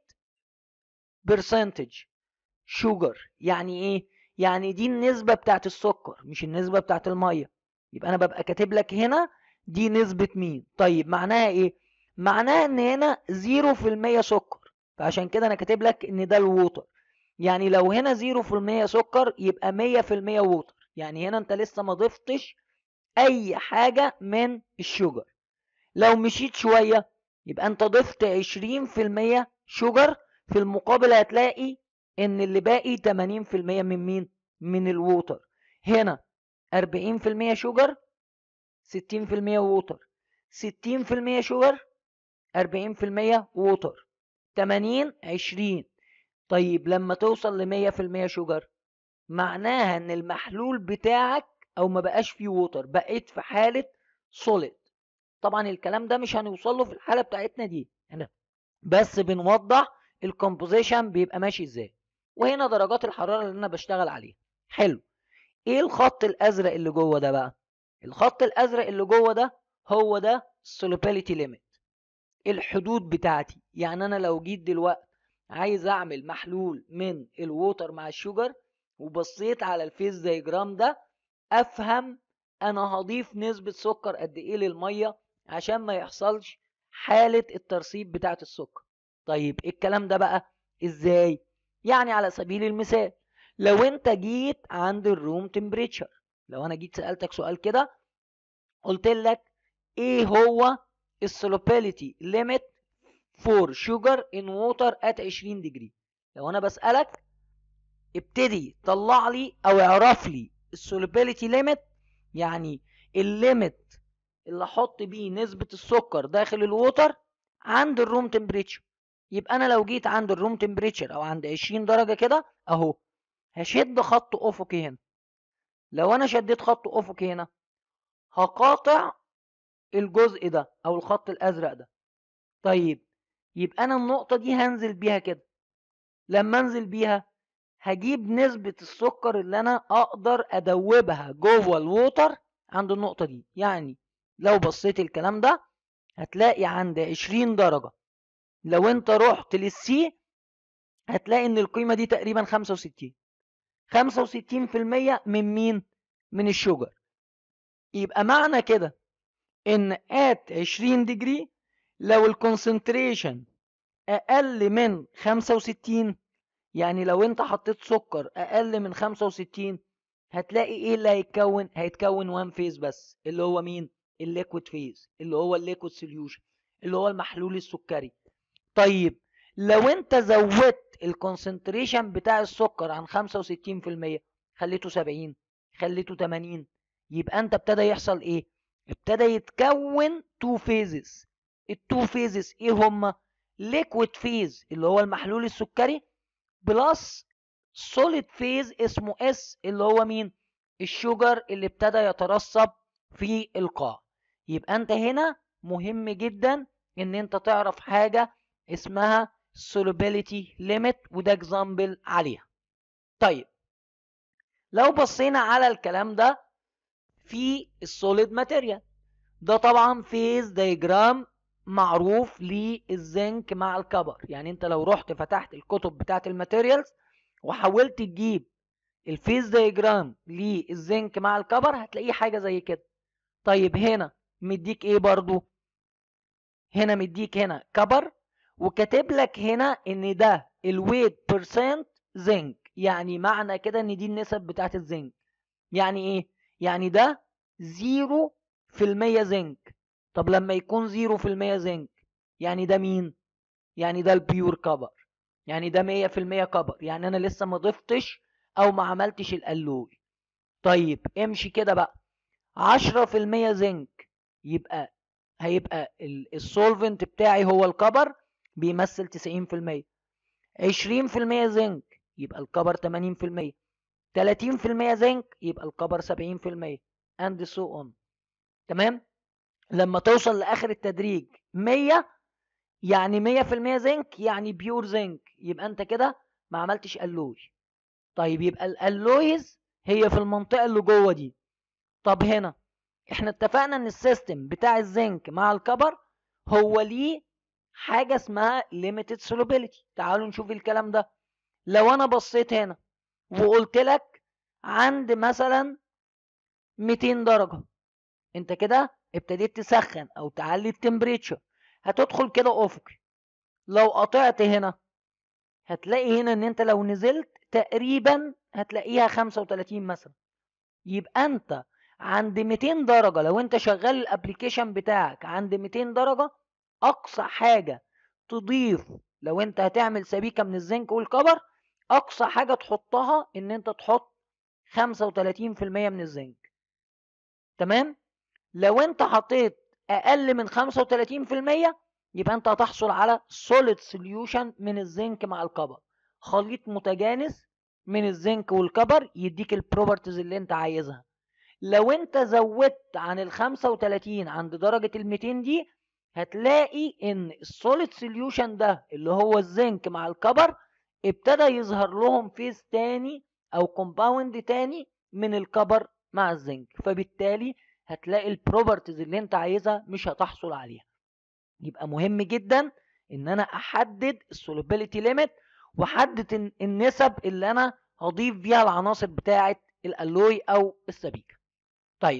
برسنتج شوجر يعني ايه يعني دي النسبة بتاعت السكر مش النسبة بتاعت المية يبقى انا ببقى كاتب لك هنا دي نسبة مين طيب معناها ايه معناها ان هنا زيرو في المية سكر فعشان كده انا كاتب لك ان ده الووتر يعني لو هنا زيرو في المية سكر يبقى مية في المية ووتر يعني هنا انت لسه ما ضفتش اي حاجة من الشجر لو مشيت شوية يبقى انت ضفت عشرين في المية شجر في المقابل هتلاقي ان اللي باقي تمانين في المية من مين من الووتر هنا أربعين في المية شجر ستين في المية ووتر ستين في المية شجر أربعين في المية ووتر تمانين عشرين طيب لما توصل لمية في المية شجر معناها ان المحلول بتاعك او ما بقاش فيه ووتر بقيت في حالة سوليد طبعا الكلام ده مش هنوصل له في الحالة بتاعتنا دي هنا بس بنوضح الكومبوزيشن بيبقى ماشي ازاي وهنا درجات الحرارة اللي انا بشتغل عليها حلو ايه الخط الازرق اللي جوه ده بقى الخط الازرق اللي جوه ده هو ده solubility limit الحدود بتاعتي يعني انا لو جيت دلوقتي عايز اعمل محلول من الووتر مع الشوجر وبصيت على الفيز دايجرام ده افهم انا هضيف نسبة سكر قد ايه للمية عشان ما يحصلش حالة الترسيب بتاعت السكر طيب الكلام ده بقى ازاي يعني على سبيل المثال لو انت جيت عند الروم تمبريتشر لو انا جيت سألتك سؤال كده قلت لك ايه هو السولوبيليتي ليميت فور شوجر ان ووتر ات 20 ديجري لو انا بسألك ابتدي طلع لي او اعرف لي السولوبيليتي ليميت يعني الليميت اللي احط بيه نسبة السكر داخل الووتر عند الروم تمبريتشر يبقى انا لو جيت عند الروم تمبريتشر او عند 20 درجة كده اهو هشد خط افقي هنا لو انا شديت خط افقي هنا هقاطع الجزء ده او الخط الازرق ده طيب يبقى انا النقطة دي هنزل بيها كده لما انزل بيها هجيب نسبة السكر اللي انا اقدر ادوبها جوه الووتر عند النقطة دي يعني لو بصيت الكلام ده هتلاقي عند 20 درجة لو انت رحت للسي هتلاقي ان القيمة دي تقريبا 65 65% من مين من الشجر يبقى معنى كده ان at 20 ديجري لو الكونسنتريشن اقل من 65 يعني لو انت حطيت سكر اقل من 65 هتلاقي ايه اللي هيتكون هيتكون وان فيز بس اللي هو مين الليكويد فيز اللي هو الليكويد سوليوشن اللي هو المحلول السكري طيب لو انت زودت الكونسنتريشن بتاع السكر عن 65% خليته 70 خليته 80 يبقى انت ابتدى يحصل ايه ابتدى يتكون تو فيزز التو فيزز ايه هما ليكويد فيز اللي هو المحلول السكري بلس سوليد فيز اسمه اس اللي هو مين الشجر اللي ابتدى يترسب في القاع يبقى انت هنا مهم جدا ان انت تعرف حاجة اسمها solubility limit وده اكزامبل عليها طيب لو بصينا على الكلام ده في السوليد ماتيريال ده طبعا فيز دايجرام معروف للزنك مع الكبر يعني انت لو رحت فتحت الكتب بتاعت الماتيريالز وحاولت تجيب الفيز دايجرام للزنك مع الكبر هتلاقيه حاجة زي كده طيب هنا مديك ايه برضو هنا مديك هنا كبر وكاتب لك هنا ان ده الويت بيرسنت زنك يعني معنى كده ان دي النسب بتاعت الزنك يعني ايه يعني ده زيرو في المية زنك طب لما يكون زيرو في المية زنك يعني ده مين يعني ده البيور كبر يعني ده مية في المية كبر يعني انا لسه ما ضفتش او ما عملتش الالوي طيب امشي كده بقى عشرة في المية زنك يبقى هيبقى السولفنت بتاعي هو الكبر بيمثل تسعين في المية عشرين في المية زنك يبقى الكبر تمانين في المية تلاتين في المية زنك يبقى الكبر سبعين في المية and so on تمام لما توصل لاخر التدريج مية يعني مية في المية زنك يعني بيور زنك يبقى انت كده ما عملتش الوي طيب يبقى الالويز هي في المنطقة اللي جوه دي طب هنا احنا اتفقنا ان السيستم بتاع الزنك مع الكبر هو ليه حاجة اسمها limited solubility تعالوا نشوف الكلام ده لو انا بصيت هنا وقلت لك عند مثلا 200 درجة انت كده ابتديت تسخن او تعلي التمبريتشر هتدخل كده افقي لو قطعت هنا هتلاقي هنا ان انت لو نزلت تقريبا هتلاقيها 35 مثلا يبقى انت عند 200 درجة لو انت شغال الابليكيشن بتاعك عند 200 درجة اقصى حاجة تضيف لو انت هتعمل سبيكة من الزنك والكبر اقصى حاجة تحطها ان انت تحط 35% من الزنك تمام لو انت حطيت اقل من 35% يبقى انت هتحصل على solid solution من الزنك مع الكبر خليط متجانس من الزنك والكبر يديك البروبرتيز اللي انت عايزها لو انت زودت عن ال 35 عند درجة ال 200 دي هتلاقي ان السوليد سوليوشن ده اللي هو الزنك مع الكبر ابتدى يظهر لهم فيز تاني او كومباوند تاني من الكبر مع الزنك فبالتالي هتلاقي البروبرتيز اللي انت عايزها مش هتحصل عليها يبقى مهم جدا ان انا احدد السولوبيليتي ليميت واحدد النسب اللي انا هضيف بيها العناصر بتاعه الالوي او السبيكه طيب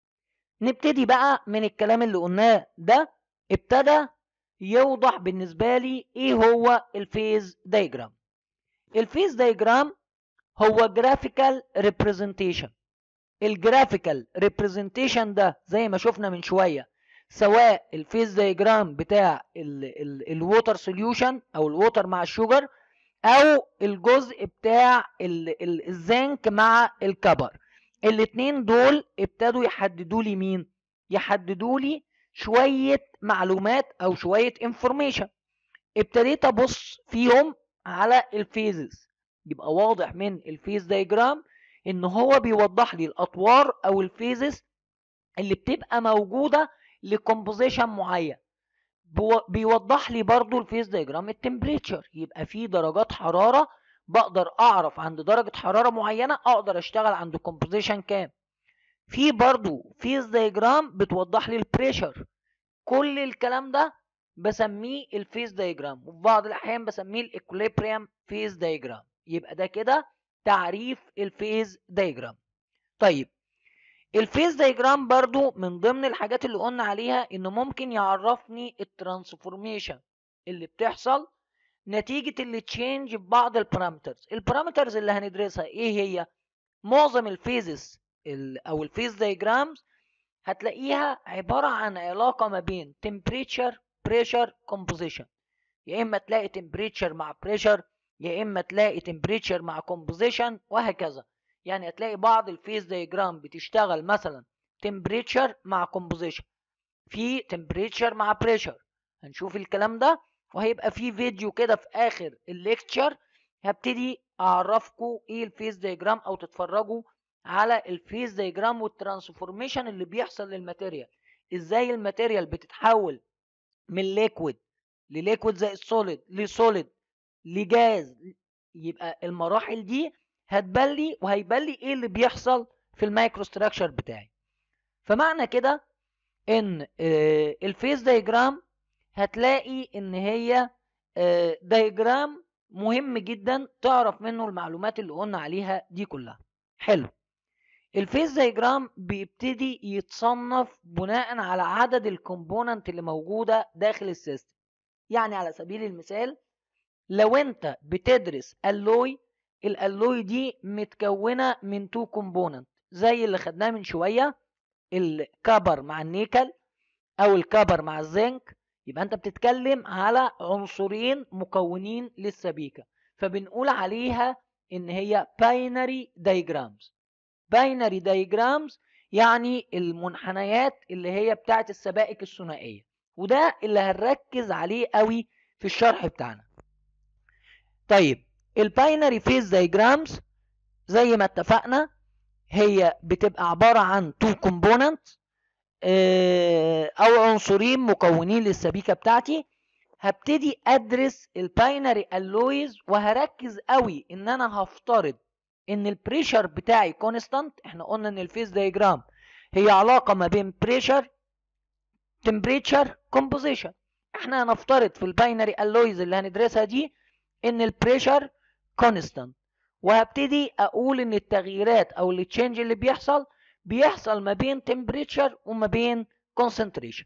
نبتدي بقى من الكلام اللي قلناه ده ابتدى يوضح بالنسبه لي ايه هو الفيز دايجرام الفيز دايجرام هو جرافيكال ريبريزنتيشن الجرافيكال ريبريزنتيشن ده زي ما شفنا من شويه سواء الفيز دايجرام بتاع الووتر سوليوشن او الووتر مع الشوجر او الجزء بتاع الزنك مع الكبر الاتنين دول ابتدوا يحددوا لي مين يحددوا لي شويه معلومات او شويه انفورميشن ابتديت ابص فيهم على الفيزز يبقى واضح من الفيز دايجرام ان هو بيوضح لي الاطوار او الفيزز اللي بتبقى موجوده لكومبوزيشن معين بيوضح لي برضو الفيز دايجرام التمبريتشر يبقى في درجات حراره بقدر اعرف عند درجه حراره معينه اقدر اشتغل عند كومبوزيشن كام في برضو فيز دايجرام بتوضح لي البريشر كل الكلام ده بسميه الفيز دايجرام وفي بعض الاحيان بسميه الاكوليبريم فيز دايجرام يبقى ده كده تعريف الفيز دايجرام طيب الفيز دايجرام برضو من ضمن الحاجات اللي قلنا عليها انه ممكن يعرفني الترانسفورميشن اللي بتحصل نتيجة اللي تشينج في بعض البارامترز البارامترز اللي هندرسها ايه هي معظم الفيزز او الفيز دايجرامز هتلاقيها عبارة عن علاقة ما بين temperature pressure composition يا اما تلاقي temperature مع pressure يا اما تلاقي temperature مع composition وهكذا يعني هتلاقي بعض الفيز دايجرام بتشتغل مثلا temperature مع composition في temperature مع pressure هنشوف الكلام ده وهيبقى في فيديو كده في اخر الليكتشر هبتدي اعرفكم ايه الفيز دايجرام او تتفرجوا على الفيز دايجرام والترانسفورميشن اللي بيحصل للماتيريال ازاي الماتيريال بتتحول من ليكويد لليكويد زي السوليد لسوليد لجاز يبقى المراحل دي هتبان لي وهيبان لي ايه اللي بيحصل في المايكرو ستراكشر بتاعي فمعنى كده ان الفيز دايجرام هتلاقي ان هي دايجرام مهم جدا تعرف منه المعلومات اللي قلنا عليها دي كلها حلو الفيز دايجرام بيبتدي يتصنف بناء على عدد الكومبوننت اللي موجوده داخل السيستم يعني على سبيل المثال لو انت بتدرس الوي الالوي دي متكونه من تو كومبوننت زي اللي خدناه من شويه الكبر مع النيكل او الكبر مع الزنك يبقى انت بتتكلم على عنصرين مكونين للسبيكه فبنقول عليها ان هي باينري دايجرامز باينري دايجرامز يعني المنحنيات اللي هي بتاعت السبائك الثنائيه وده اللي هنركز عليه قوي في الشرح بتاعنا طيب الباينري فيز دايجرامز زي ما اتفقنا هي بتبقى عباره عن تو كومبوننت او عنصرين مكونين للسبيكه بتاعتي هبتدي ادرس الباينري الويز وهركز قوي ان انا هفترض ان البريشر بتاعي كونستانت احنا قلنا ان الفيز دايجرام هي علاقه ما بين بريشر تمبريتشر كومبوزيشن احنا هنفترض في الباينري الويز اللي هندرسها دي ان البريشر كونستانت وهبتدي اقول ان التغييرات او التشينج اللي بيحصل بيحصل ما بين temperature وما بين concentration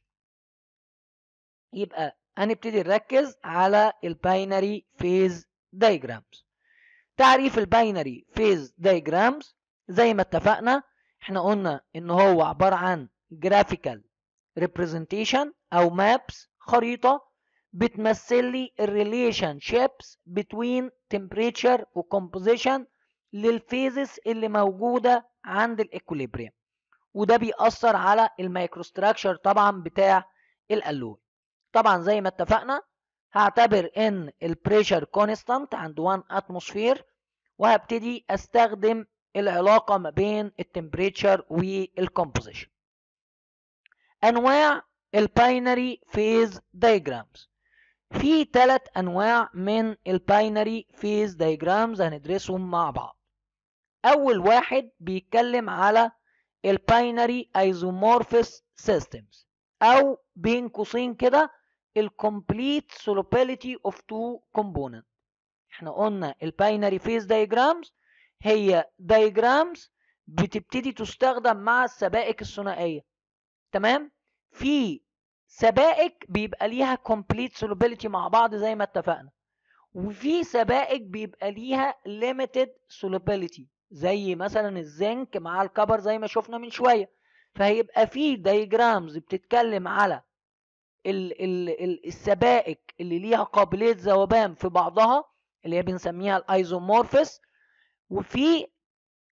يبقى هنبتدي نركز على الباينري فيز دايجرامز تعريف الباينري فيز دايجرامز زي ما اتفقنا احنا قلنا ان هو عبارة عن graphical representation او maps خريطة بتمثل لي الريليشن شيبس between temperature وcomposition للفيزز اللي موجودة عند الاكوليبريم وده بيأثر على المايكروستراكشر طبعا بتاع الالوي طبعا زي ما اتفقنا هعتبر ان البريشر كونستانت عند 1 اتموسفير وهبتدي استخدم العلاقة ما بين التمبريتشر والكومبوزيشن انواع الباينري فيز دايجرامز في ثلاث انواع من الباينري فيز دايجرامز هندرسهم مع بعض اول واحد بيتكلم على الباينري ايزومورفس سيستمز او بين قوسين كده الكومبليت solubility اوف تو كومبوننت احنا قلنا الباينري فيز دايجرامز هي دايجرامز بتبتدي تستخدم مع السبائك الثنائيه تمام في سبائك بيبقى ليها كومبليت solubility مع بعض زي ما اتفقنا وفي سبائك بيبقى ليها limited solubility زي مثلا الزنك مع الكبر زي ما شفنا من شويه فهيبقى في دايجرامز بتتكلم على ال ال ال السبائك اللي ليها قابليه ذوبان في بعضها اللي هي بنسميها الايزومورفس وفي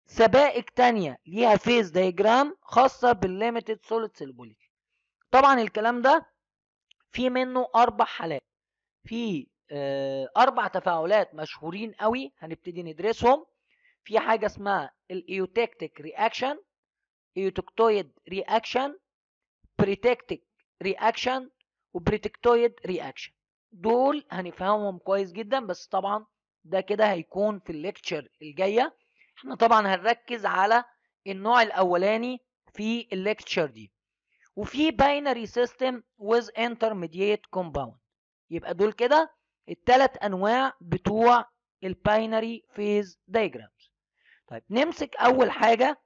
سبائك تانية ليها فيز دايجرام خاصة بالليميتد سوليد سيلبوليتي طبعا الكلام ده في منه اربع حالات في آه، اربع تفاعلات مشهورين قوي هنبتدي ندرسهم في حاجة اسمها الايوتكتيك رياكشن ايوتكتويد رياكشن بريتكتيك رياكشن وبريتكتويد رياكشن دول هنفهمهم كويس جدا بس طبعا ده كده هيكون في الليكتشر الجايه احنا طبعا هنركز على النوع الاولاني في الليكتشر دي وفي باينري سيستم with intermediate compound يبقى دول كده الثلاث انواع بتوع الباينري فيز diagrams طيب نمسك اول حاجه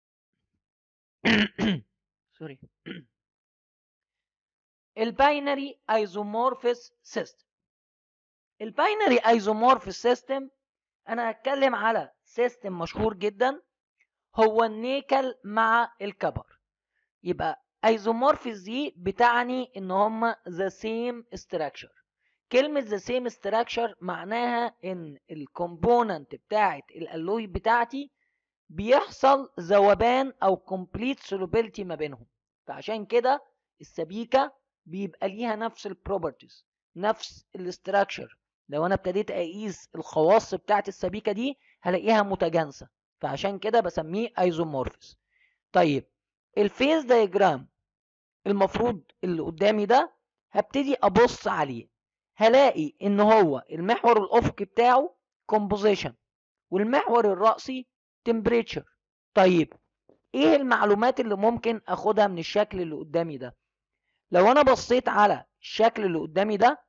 سوري الباينري ايزومورفس سيستم الباينري ايزومورفس سيستم انا هتكلم على سيستم مشهور جدا هو النيكل مع الكبر يبقى ايزومورفس دي بتعني ان هما the same structure كلمة the same structure معناها ان الكومبوننت بتاعت الالوي بتاعتي بيحصل ذوبان او complete solubility ما بينهم فعشان كده السبيكة بيبقى ليها نفس البروبرتيز نفس الاستراكشر لو انا ابتديت اقيس الخواص بتاعت السبيكة دي هلاقيها متجانسة فعشان كده بسميه ايزومورفس طيب الفيز دايجرام المفروض اللي قدامي ده هبتدي ابص عليه هلاقي ان هو المحور الافقي بتاعه كومبوزيشن والمحور الرأسي تمبريتشر طيب ايه المعلومات اللي ممكن اخدها من الشكل اللي قدامي ده لو انا بصيت على الشكل اللي قدامي ده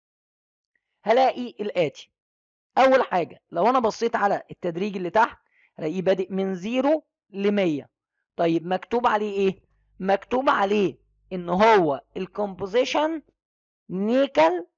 هلاقي الاتي اول حاجة لو انا بصيت على التدريج اللي تحت هلاقيه بادئ من زيرو لمية طيب مكتوب عليه ايه مكتوب عليه ان هو الكومبوزيشن نيكل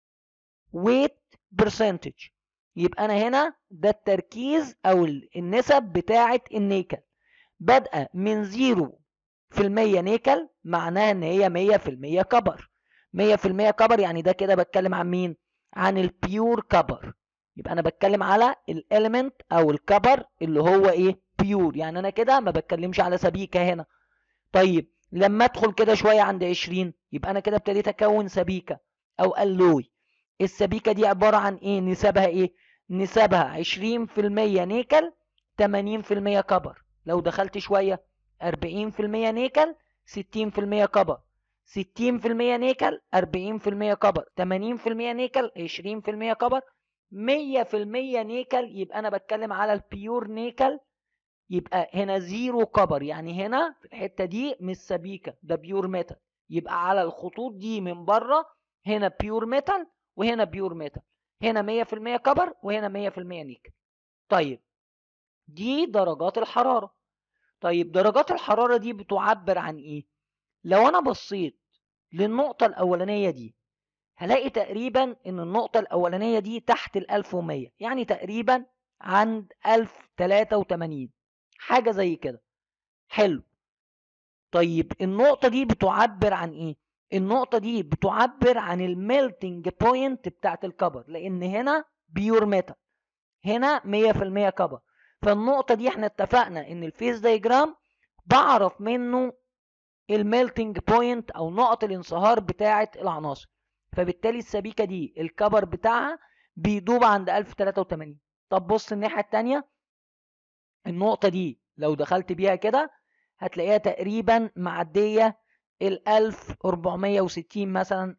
ويت برسنتج يبقى انا هنا ده التركيز او النسب بتاعه النيكل بادئه من زيرو في المية نيكل معناها ان هي مية في المية كبر مية في المية كبر يعني ده كده بتكلم عن مين عن البيور كبر يبقى انا بتكلم على الاليمنت او الكبر اللي هو ايه بيور يعني انا كده ما بتكلمش على سبيكة هنا طيب لما ادخل كده شوية عند 20 يبقى انا كده ابتديت اكون سبيكة او الوي السبيكة دي عبارة عن ايه نسبها ايه نسبها 20% نيكل 80% كبر لو دخلت شوية 40% نيكل 60% كبر 60% نيكل 40% كبر 80% نيكل 20% كبر 100% نيكل يبقى انا بتكلم على البيور نيكل يبقى هنا زيرو كبر يعني هنا في الحتة دي مش سبيكة ده بيور ميتال يبقى على الخطوط دي من بره هنا بيور ميتال وهنا بيور ميتال هنا 100% كبر وهنا 100% نيكل طيب دي درجات الحرارة طيب درجات الحرارة دي بتعبر عن ايه لو انا بصيت للنقطة الاولانية دي هلاقي تقريبا ان النقطة الاولانية دي تحت ال 1100 يعني تقريبا عند 1083 حاجة زي كده حلو طيب النقطة دي بتعبر عن ايه النقطة دي بتعبر عن الميلتنج بوينت بتاعت الكبر لان هنا بيور ميتال هنا 100% كبر فالنقطة دي احنا اتفقنا ان الفيز دايجرام بعرف منه الميلتنج بوينت او نقط الانصهار بتاعت العناصر فبالتالي السبيكة دي الكبر بتاعها بيدوب عند 1083 طب بص الناحية التانية النقطة دي لو دخلت بيها كده هتلاقيها تقريبا معدية ال 1460 مثلا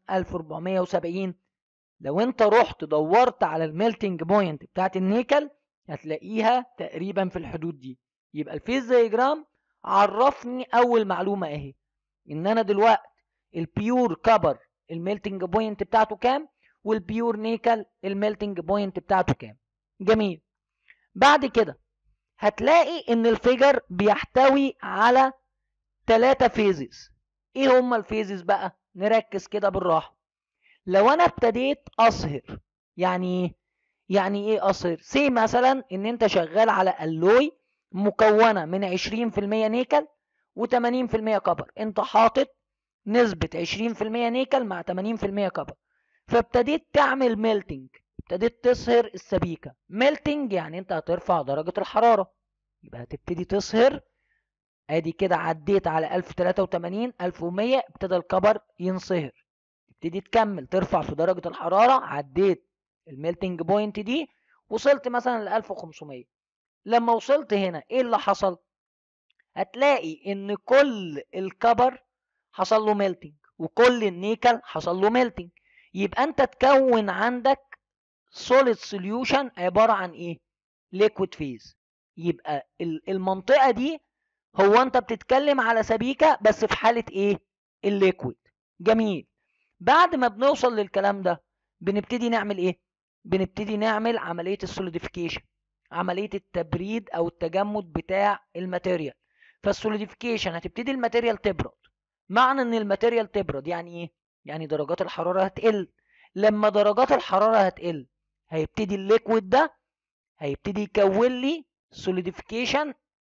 1470 لو انت رحت دورت على الميلتنج بوينت بتاعت النيكل هتلاقيها تقريبا في الحدود دي يبقى الفيز دايجرام عرفني اول معلومة اهي ان انا دلوقتي البيور كبر الميلتنج بوينت بتاعته كام والبيور نيكل الميلتنج بوينت بتاعته كام جميل بعد كده هتلاقي ان الفيجر بيحتوي على ثلاثة فيزز ايه هما الفيزز بقى نركز كده بالراحة لو انا ابتديت اصهر يعني ايه يعني ايه اصهر سي مثلا ان انت شغال على الوي مكونة من 20% نيكل و80% كبر انت حاطط نسبة 20% نيكل مع 80% كبر فابتديت تعمل ميلتنج ابتديت تصهر السبيكة ميلتنج يعني انت هترفع درجة الحرارة يبقى هتبتدي تصهر ادي كده عديت على 1083 1100 ابتدى الكبر ينصهر تبتدي تكمل ترفع في درجة الحرارة عديت الميلتنج بوينت دي وصلت مثلا ل 1500 لما وصلت هنا ايه اللي حصل هتلاقي ان كل الكبر حصل له ميلتنج وكل النيكل حصل له ميلتنج يبقى انت تكون عندك solid solution عبارة عن ايه liquid phase يبقى المنطقة دي هو انت بتتكلم على سبيكة بس في حالة ايه الليكويد جميل بعد ما بنوصل للكلام ده بنبتدي نعمل ايه بنبتدي نعمل عملية السوليديفيكيشن عملية التبريد او التجمد بتاع الماتيريال فالسوليديفيكيشن هتبتدي الماتيريال تبرد معنى ان الماتيريال تبرد يعني ايه يعني درجات الحرارة هتقل لما درجات الحرارة هتقل هيبتدي الليكويد ده هيبتدي يكون لي سوليديفيكيشن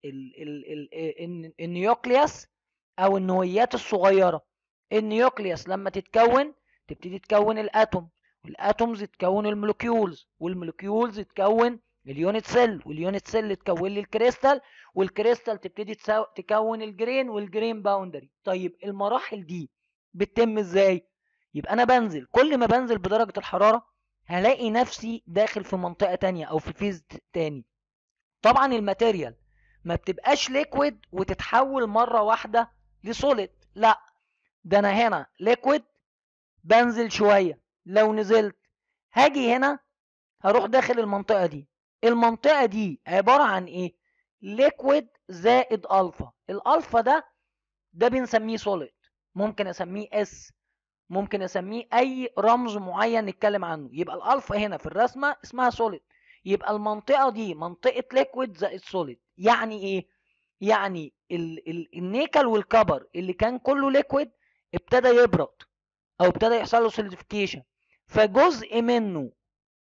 النيوكليوس او النويات الصغيره النيوكليوس لما تتكون تبتدي تكون الاتوم والاتومز تكون المولكيولز والمولكيولز تكون اليونت سيل واليونت سيل تكون لي الكريستال والكريستال تبتدي تكون الجرين والجرين باوندري طيب المراحل دي بتتم ازاي يبقى انا بنزل كل ما بنزل بدرجه الحراره هلاقي نفسي داخل في منطقه تانية او في فيز تاني طبعا الماتيريال ما بتبقاش ليكويد وتتحول مرة واحدة لسوليد لا ده انا هنا ليكويد بنزل شوية لو نزلت هاجي هنا هروح داخل المنطقة دي المنطقة دي عبارة عن ايه ليكويد زائد الفا الالفا ده ده بنسميه سوليد ممكن اسميه اس ممكن اسميه اي رمز معين نتكلم عنه يبقى الالفا هنا في الرسمة اسمها سوليد يبقى المنطقة دي منطقة ليكويد زائد سوليد يعني ايه يعني ال ال النيكل والكبر اللي كان كله ليكويد ابتدى يبرد او ابتدى يحصل له سوليديفيكيشن فجزء منه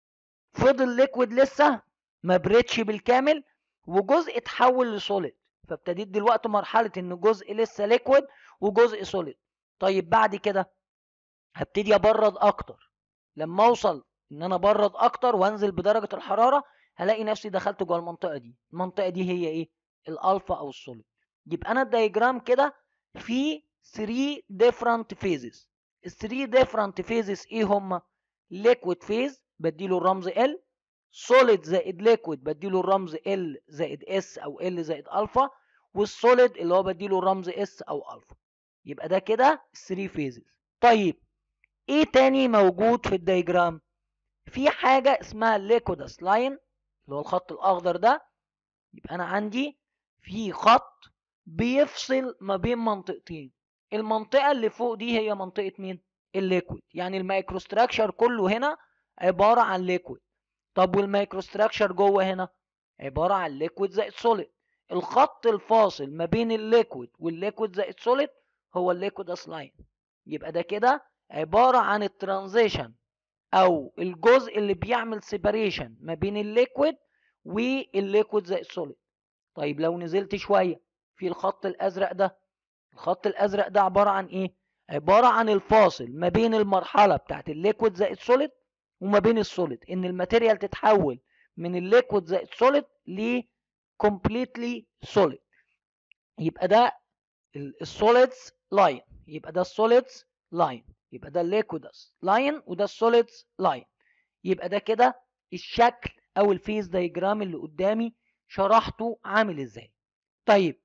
فضل ليكويد لسه ما بردش بالكامل وجزء اتحول لسوليد فابتديت دلوقتي مرحله ان جزء لسه ليكويد وجزء سوليد طيب بعد كده هبتدي ابرد اكتر لما اوصل ان انا ابرد اكتر وانزل بدرجه الحراره هلاقي نفسي دخلت جوه المنطقه دي المنطقه دي هي ايه الالفا او السوليد يبقى انا الدايجرام كده في 3 different phases ال 3 different phases ايه هما liquid phase بديله الرمز L solid زائد liquid بديله الرمز L زائد S او L زائد الفا والسوليد اللي هو بديله الرمز S او الفا يبقى ده كده 3 phases طيب ايه تاني موجود في الدايجرام في حاجة اسمها ليكودس لاين اللي هو الخط الأخضر ده يبقى أنا عندي في خط بيفصل ما بين منطقتين المنطقة اللي فوق دي هي منطقة مين؟ الليكويد يعني المايكروستراكشر كله هنا عبارة عن ليكويد طب والمايكروستراكشر جوه هنا عبارة عن ليكويد زائد سوليد الخط الفاصل ما بين الليكويد والليكويد زائد سوليد هو الليكودس لاين يبقى ده كده عبارة عن الترانزيشن او الجزء اللي بيعمل سيباريشن ما بين الليكويد والليكويد زائد السوليد طيب لو نزلت شويه في الخط الازرق ده الخط الازرق ده عباره عن ايه عباره عن الفاصل ما بين المرحله بتاعت الليكويد زائد سوليد وما بين السوليد ان الماتيريال تتحول من الليكويد زائد سوليد ل completely solid يبقى ده السوليدز لاين يبقى ده السوليدز لاين يبقى ده الليكودس لاين وده السوليدز لاين يبقى ده كده الشكل او الفيز دايجرام اللي قدامي شرحته عامل ازاي طيب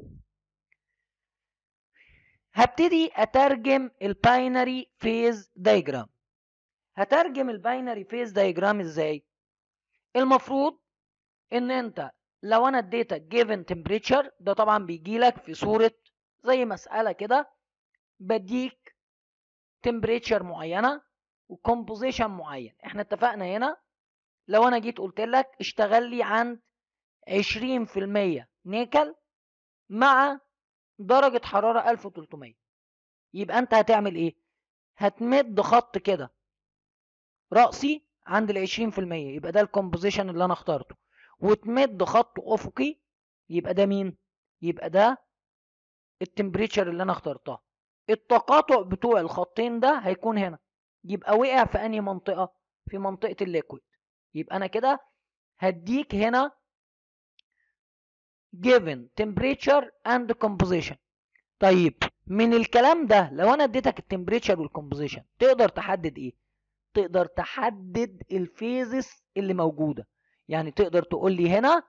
هبتدي اترجم الباينري فيز دايجرام هترجم الباينري فيز دايجرام ازاي المفروض ان انت لو انا اديتك given temperature ده طبعا بيجي لك في صورة زي مسألة كده بديك temperature معينة وكومبوزيشن معين احنا اتفقنا هنا لو انا جيت قلت لك اشتغل لي عند 20% نيكل مع درجة حرارة 1300 يبقى انت هتعمل ايه هتمد خط كده رأسي عند ال 20% يبقى ده الكومبوزيشن اللي انا اخترته وتمد خط افقي يبقى ده مين يبقى ده التمبريتشر اللي انا اخترتها التقاطع بتوع الخطين ده هيكون هنا يبقى وقع في انهي منطقة في منطقة الليكويد يبقى انا كده هديك هنا given temperature and composition طيب من الكلام ده لو انا اديتك التمبريتشر والكومبوزيشن تقدر تحدد ايه تقدر تحدد الفيزز اللي موجوده يعني تقدر تقول لي هنا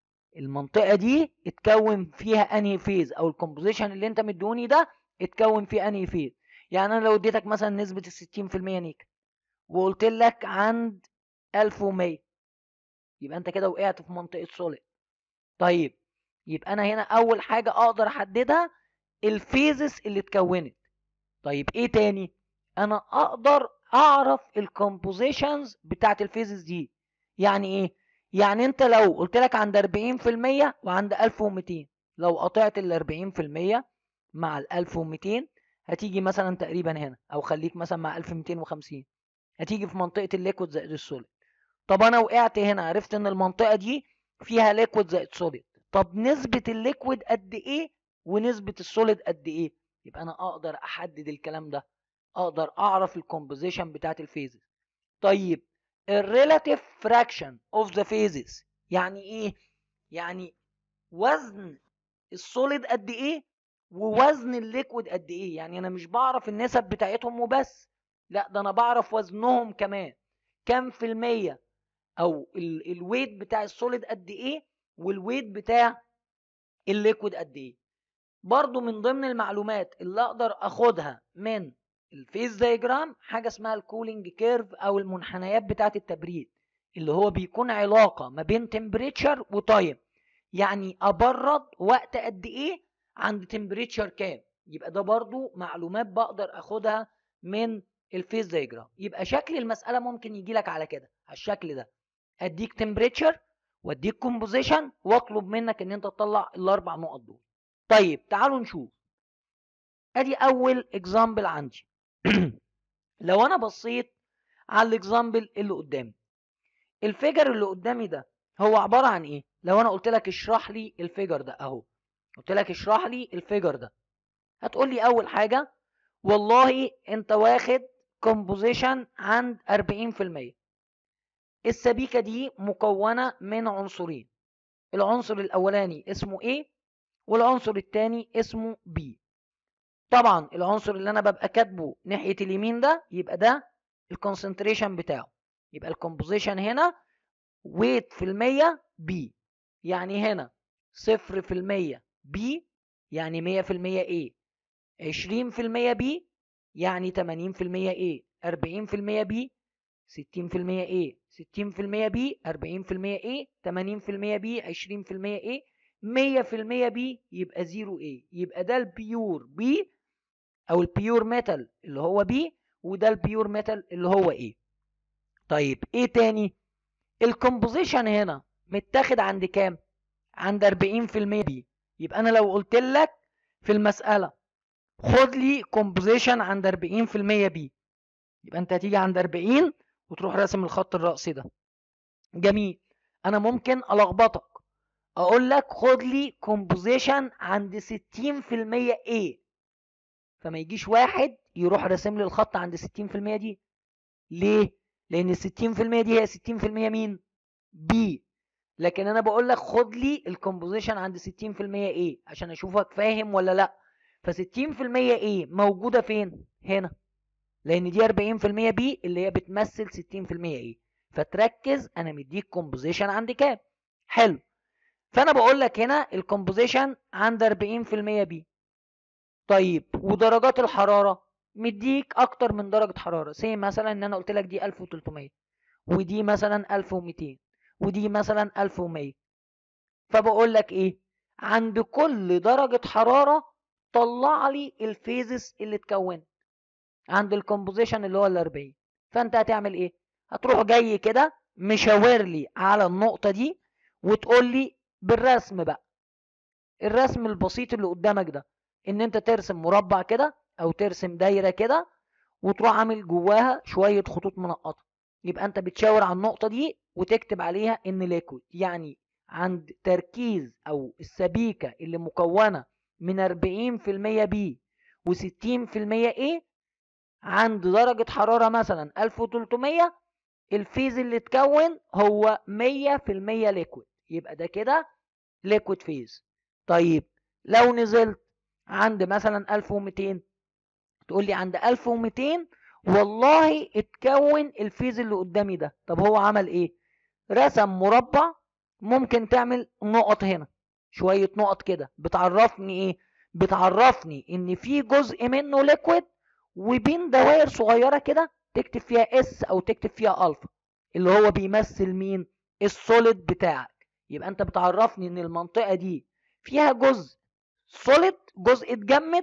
المنطقه دي اتكون فيها انهي فيز او الكومبوزيشن اللي انت مدوني ده اتكون فيه انهي فيز يعني انا لو اديتك مثلا نسبه ال 60% نيكل وقلت لك عند 1100 يبقى انت كده وقعت في منطقه سوليد طيب يبقى انا هنا اول حاجه اقدر احددها الفيزز اللي اتكونت طيب ايه تاني انا اقدر اعرف الكومبوزيشنز بتاعت الفيزز دي يعني ايه يعني انت لو قلت لك عند 40% وعند 1200 لو قطعت ال 40% مع ال 1200 هتيجي مثلا تقريبا هنا او خليك مثلا مع 1250 هتيجي في منطقه الليكويد زائد السوليد طب انا وقعت هنا عرفت ان المنطقه دي فيها ليكويد زائد سوليد طب نسبه الليكويد قد ايه ونسبه السوليد قد ايه يبقى انا اقدر احدد الكلام ده اقدر اعرف الكومبوزيشن بتاعت الفيزز طيب الريلاتيف فراكشن اوف ذا فيزز يعني ايه يعني وزن السوليد قد ايه ووزن الليكويد قد ايه يعني انا مش بعرف النسب بتاعتهم وبس لا ده انا بعرف وزنهم كمان كام في المية او الويت بتاع السوليد قد ايه والويت بتاع الليكويد قد ايه برضو من ضمن المعلومات اللي اقدر اخدها من الفيز دايجرام حاجه اسمها الكولينج كيرف او المنحنيات بتاعه التبريد اللي هو بيكون علاقه ما بين تمبريتشر وتايم يعني ابرد وقت قد ايه عند تمبريتشر كام يبقى ده برضو معلومات بقدر اخدها من الفيز دايجرام يبقى شكل المساله ممكن يجي لك على كده على الشكل ده اديك تمبريتشر واديك كومبوزيشن واطلب منك ان انت تطلع الاربع نقط دول طيب تعالوا نشوف ادي اول اكزامبل عندي لو انا بصيت على الاكزامبل اللي قدامي الفيجر اللي قدامي ده هو عباره عن ايه لو انا قلت لك اشرح لي الفيجر ده اهو قلت لك اشرح لي الفيجر ده هتقول لي اول حاجه والله انت واخد كومبوزيشن عند 40% السبيكه دي مكونه من عنصرين العنصر الاولاني اسمه A والعنصر الثاني اسمه B طبعا العنصر اللي انا ببقى كاتبه ناحيه اليمين ده يبقى ده الكونسنتريشن بتاعه يبقى الكومبوزيشن هنا ويت في المية بي يعني هنا صفر في المية بي يعني مية في المية ايه عشرين في المية بي يعني تمانين في المية ايه أربعين في المية بي ستين في المية ايه ستين في المية بي أربعين في المية ايه تمانين في المية بي عشرين في المية ايه مية في المية بي يبقى زيرو ايه يبقى ده البيور بي او البيور ميتال اللي هو بي وده البيور ميتال اللي هو ايه طيب ايه تاني الكومبوزيشن هنا متاخد عند كام عند 40% بي يبقى انا لو قلت لك في المساله خد لي كومبوزيشن عند 40% بي يبقى انت هتيجي عند 40 وتروح راسم الخط الرأسي ده جميل انا ممكن الخبطك اقول لك خد لي كومبوزيشن عند 60% A فما يجيش واحد يروح راسم لي الخط عند 60% دي ليه لان ال 60% دي هي 60% مين بي لكن انا بقول لك خد لي الكومبوزيشن عند 60% ايه عشان اشوفك فاهم ولا لا ف 60% ايه موجوده فين هنا لان دي 40% بي اللي هي بتمثل 60% ايه فتركز انا مديك كومبوزيشن عند كام حلو فانا بقول لك هنا الكومبوزيشن عند 40% بي طيب ودرجات الحراره مديك اكتر من درجه حراره سي مثلا ان انا قلت لك دي 1300 ودي مثلا 1200 ودي مثلا 1100 فبقول لك ايه عند كل درجه حراره طلع لي الفيزز اللي اتكونت عند الكومبوزيشن اللي هو ال 40 فانت هتعمل ايه هتروح جاي كده مشاور لي على النقطه دي وتقول لي بالرسم بقى الرسم البسيط اللي قدامك ده ان انت ترسم مربع كده او ترسم دايره كده وتروح عامل جواها شويه خطوط منقطه يبقى انت بتشاور على النقطه دي وتكتب عليها ان ليكويد يعني عند تركيز او السبيكه اللي مكونه من 40% بي و60% ايه عند درجه حراره مثلا 1300 الفيز اللي اتكون هو 100% ليكويد يبقى ده كده ليكويد فيز طيب لو نزلت عند مثلا 1200 تقول لي عند 1200 والله اتكون الفيز اللي قدامي ده طب هو عمل ايه رسم مربع ممكن تعمل نقط هنا شوية نقط كده بتعرفني ايه بتعرفني ان في جزء منه ليكويد وبين دوائر صغيرة كده تكتب فيها اس او تكتب فيها الفا اللي هو بيمثل مين السوليد بتاعك يبقى انت بتعرفني ان المنطقة دي فيها جزء سوليد جزء اتجمد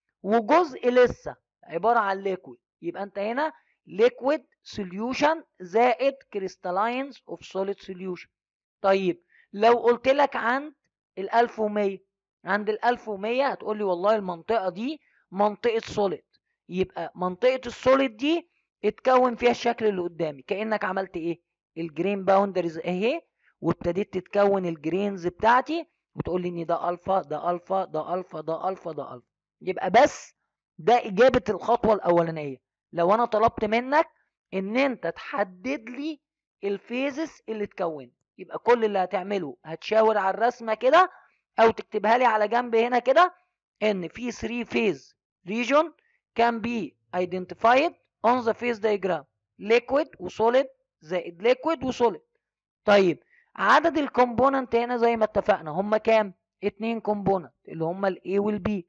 وجزء لسه عبارة عن ليكويد يبقى انت هنا liquid solution زائد crystallines of solid solution طيب لو قلت لك عند ال 1100 عند ال 1100 هتقول لي والله المنطقة دي منطقة سوليد يبقى منطقة السوليد دي اتكون فيها الشكل اللي قدامي كأنك عملت ايه الجرين باوندرز اهي وابتديت تتكون الجرينز بتاعتي وتقول لي ان ده الفا ده الفا ده الفا ده الفا ده الفا يبقى بس ده اجابة الخطوة الاولانية لو انا طلبت منك ان انت تحدد لي الفيزس اللي اتكونت يبقى كل اللي هتعمله هتشاور على الرسمة كده او تكتبها لي على جنب هنا كده ان في 3 phase region can be identified on the phase diagram liquid وsolid زائد liquid وsolid طيب عدد الكومبوننت هنا زي ما اتفقنا هم كام اتنين كومبوننت اللي هم الاي والبي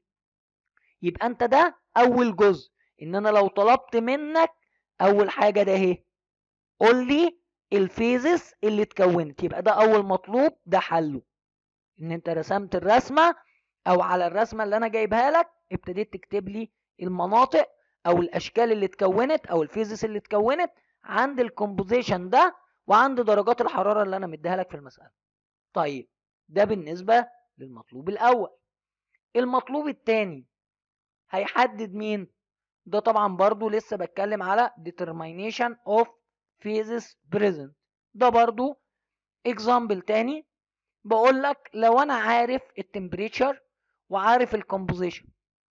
يبقى انت ده اول جزء ان انا لو طلبت منك اول حاجه ده اهي قول لي الفيزس اللي اتكونت يبقى ده اول مطلوب ده حله ان انت رسمت الرسمه او على الرسمه اللي انا جايبها لك ابتديت تكتب لي المناطق او الاشكال اللي اتكونت او الفيزس اللي اتكونت عند الكومبوزيشن ده وعند درجات الحراره اللي انا مديها لك في المساله طيب ده بالنسبه للمطلوب الاول المطلوب الثاني هيحدد مين ده طبعا برضو لسه بتكلم على determination of phases present ده برضو example تاني بقول لك لو انا عارف التمبريتشر وعارف الكومبوزيشن